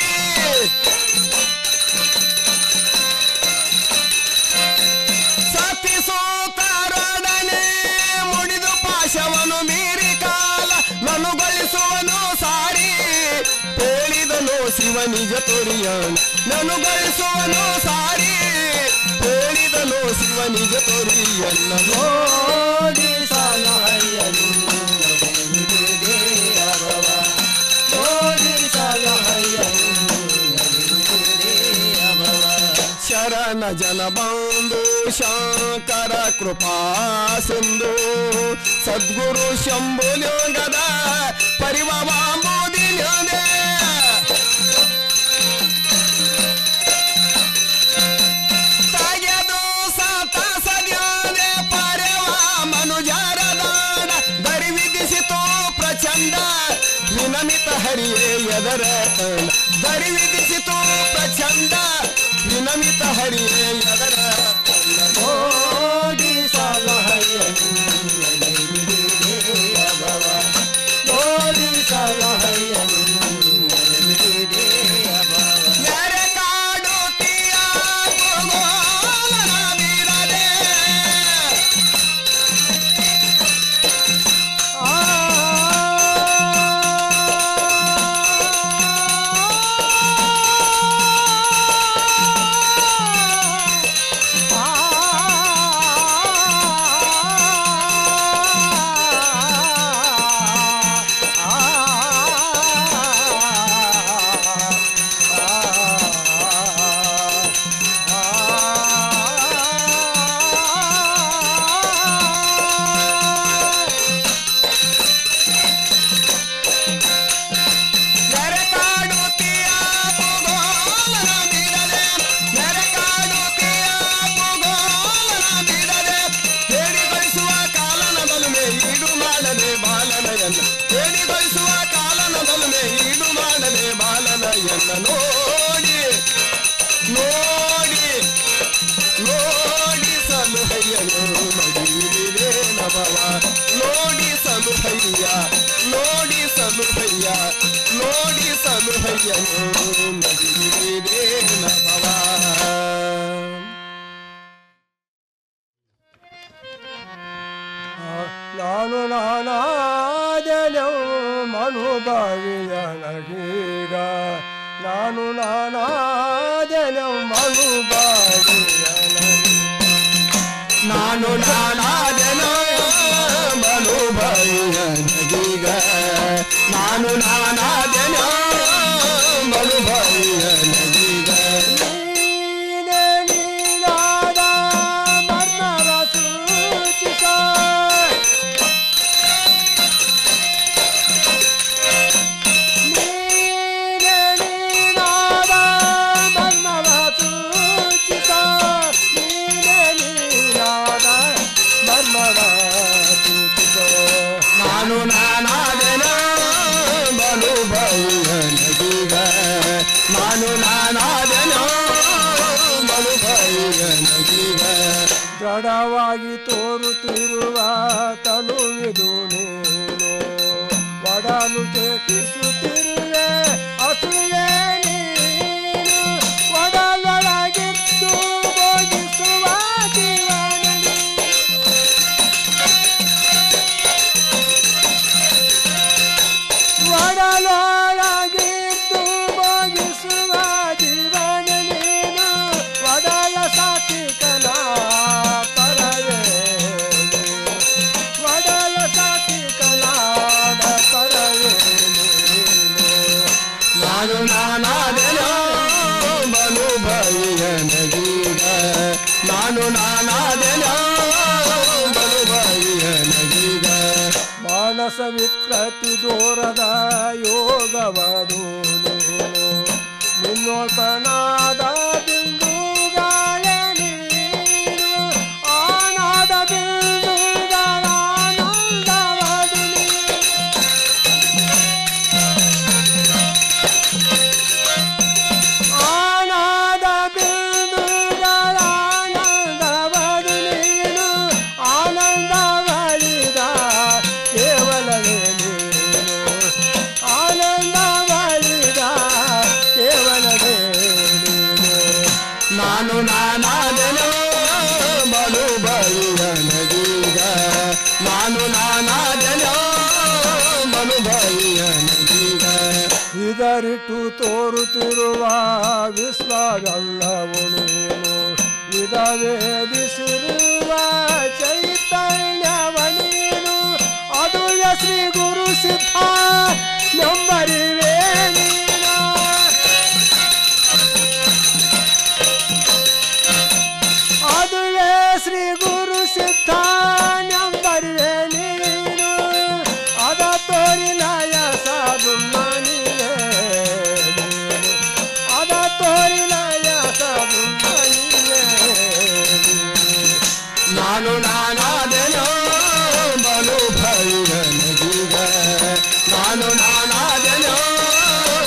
ಸತಿಸೋತರೊಡನೆ ಮುಡಿದು ಪಾಶವನು ಮೀರಿ ಕಾಲ ನನುಗಳಿಸುವನು ಸಾರಿ ಹೇಳಿದನು ಶಿವ ನಿಜ ತೋರಿಯಣ ನನುಗಳಿಸುವನು ಸಾರಿ ಹೇಳಿದನು ಶಿವ ನಿಜ ತೋರಿಯನ್ನ ನೋಡಿ ಸಾಲ ಹಯ್ಯನು ನೋಡಿ ಸಾಲ ಹಯ್ಯನು ಶರಣ ಜನ ಬಂಧು ಶಂಕರ ಕೃಪಾ ಸಿಂಧು ಸದ್ಗುರು ಶಂಭುಲಿಂಗದ ಪರಿವಾಂಬುದಿನೇ ತಾಗ್ಯದು ಸಾತ ಸದ್ಯಾದೆ ಪರವ ಮನುಜರ ದಾಡ ದರಿ ವಿಧಿಸಿತು ಪ್ರಚಂಡ ವಿನಮಿತ ಹರಿಯೇ ಎದರ ಕಂಡ ದರಿ ವಿಧಿಸಿತು ಪ್ರಚಂಡ ವಿನಮಿತ ಹರಿಯೇ ಎದರ ಕಂಡ ನೋಡಿ ಸಾಲ ಹರಿಯನು ನೋಡಿ ಸಾಲ ಹರಿಯನು ನೆರೆ ಕಾಡುತ್ತೀಯ ಗೋಗೋಲನ ಬೀಳದೆ ಭಯ್ಯನ ನೋಡಿ ನೋಡಿ ನೋಡಿಸಲು ಹಯ್ಯನು ಮಡಿಲಿದೆ ನಭವ ನೋಡಿಸಲು ಹಯ್ಯ ನೋಡಿಸಲು ಹಯ್ಯ ನೋಡಿಸಲು ಹಯ್ಯನು ಮಡಿಲಿದೆ ನಭವ ನಾನು ನಾನಾದೆನವು ಮನುಭವಿಯ ನಗೀಗ ನಾನು ನಾನಾದೆನವು ಮನುಭವಿಯ ನಾನು ನಾನಾದೆನ ಮನುಭವಿಯ ನಗೀಗ ನಾನು ನಾನಾದೆನ ಮನುಭವಿಯ ನಗೀಗ ನೀನೇ ನೀನಾದ ಮರ್ಮವ ಸೂಚಿಸ ನೀನೇ ನೀನಾದ ಮರ್ಮವ ಸೂಚಿಸ ನೀನೇ ನೀನಾದ ಮರ್ಮವ ಸೂಚಿಸ ನಾನು ನಾನಾದೆನ ಮನುಭವಿಯ ನಗೀಗ ನಾನು ನಾನಾದೆನ ಮನುಭವಿಯ ನಗೀಗ ಜಡವಾಗಿ ತೋರುತ್ತಿರುವ ತನುವಿದು ನೀನು ಒಡಲು ಚೇಕಿಸುತ್ತಿರುವೆ ಅಸುವೆ ನೀನು ಒಡಲೊಳಗಿದ್ದು ಭೋಗಿಸುವ ಜೀವನದಿ ಒಡಲೊಳಗಿದ್ದು ಭೋಗಿಸುವ ಜೀವನ ನೀನು ಒಡಲ ಸಾಕಿಕನ ಪರವೇ ಒಡಲ ಸಾಕಿಕನಾದ ಪರವೇ ನಾನು ನಾನಾದೆನ ಮನುಭವಿಯ ನಗೀಗ ನಾನು ನಾನಾದೆನ ಮನುಭವಿಯ ನಗೀಗ ಮಾನಸ ವಿಕೃತಿ ದೂರದ ಯೋಗವದು ನೀನು ನಿನ್ನೋಲ್ಪನಾದ ಬಿಂದುಗಾಳೆ ನೀನು ಆನಾದ ಬಿಂದುಗಳ ಆನಂದವದು ಆನಾದ ಬಿಂದುಗಳ ಆನಂದವದು ನೀನು ಆನಂದವಳಿದ ಕೇವಲವೇ ನೀನು ಆನಂದವಳಿದ ಕೇವಲವೇ ನೀನು ನಾನು ನಾನಾದೆನ ಮನುಭವಿಯ ನಗೀಗ ನಾನು ನಾನಾದೆನ ಮನುಭವಿಯ ನಗೀಗ ಇದರಿಟ್ಟು ತೋರುತ್ತಿರುವ ವಿಶ್ವವೆಲ್ಲವು ನೀನು ವಿಧವೇದಿಸಿರುವ ಚೈತನ್ಯವ ನೀನು ಅದು ಶ್ರೀ ಗುರು ಸಿದ್ಧ ನಂಬರಿವೇ ನೀನು ಅದುವೇ ಶ್ರೀ ಗುರು ಸಿದ್ಧ ನಂಬರಿವೇ ನೀನು ಅದ ತೋರಿನಯ ಸಾಧು ಮನಿಯೇ ನೀನು ಅದ ತೋರಿನಯ ಸಾಧು ಮನಿಯೇ ನಾನು ನಾನಾದೆನ ಮನುಭವಿಯ ನಗೀಗ ನಾನು ನಾನಾದೆನ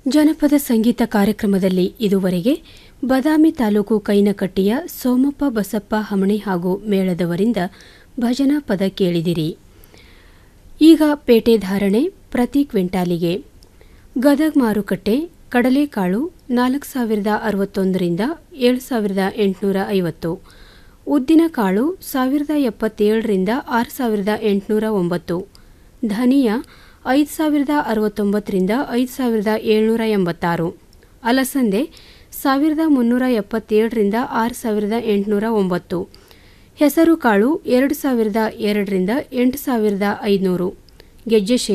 ಜನಪದ ಸಂಗೀತ ಕಾರ್ಯಕ್ರಮದಲ್ಲಿ ಇದುವರೆಗೆ ಬದಾಮಿ ತಾಲೂಕು ಕೈನಕಟ್ಟಿಯ ಸೋಮಪ್ಪ ಬಸಪ್ಪ ಹಮಣಿ ಹಾಗೂ ಮೇಳದವರಿಂದ ಭಜನಾ ಪದ ಕೇಳಿದಿರಿ ಈಗ ಪೇಟೆ ಧಾರಣೆ ಪ್ರತಿ ಕ್ವಿಂಟಾಲಿಗೆ ಗದಗ್ ಮಾರುಕಟ್ಟೆ ಕಡಲೆಕಾಳು ನಾಲ್ಕು ಸಾವಿರದ ಅರವತ್ತೊಂದರಿಂದ ಏಳು ಸಾವಿರದ ಎಂಟುನೂರ ಐವತ್ತು ಉದ್ದಿನಕಾಳು ಸಾವಿರದ ಎಪ್ಪತ್ತೇಳರಿಂದ ಆರು ಸಾವಿರದ ಎಂಟುನೂರ ಒಂಬತ್ತು ಧನಿಯಾ ಐದು ಸಾವಿರದ ಅರವತ್ತೊಂಬತ್ತರಿಂದ ಐದು ಸಾವಿರದ ಏಳ್ನೂರ ಎಂಬತ್ತಾರು ಅಲಸಂದೆ ಸಾವಿರದ ಮುನ್ನೂರ ಎಪ್ಪತ್ತೇಳರಿಂದ ಆರು ಸಾವಿರದ ಎಂಟುನೂರ ಒಂಬತ್ತು ಹೆಸರು ಕಾಳು ಎರಡು ಸಾವಿರದ ಎರಡರಿಂದ ಎಂಟು ಸಾವಿರದ ಐದುನೂರು ಗೆಜ್ಜೆ ಶೇಂಗಾ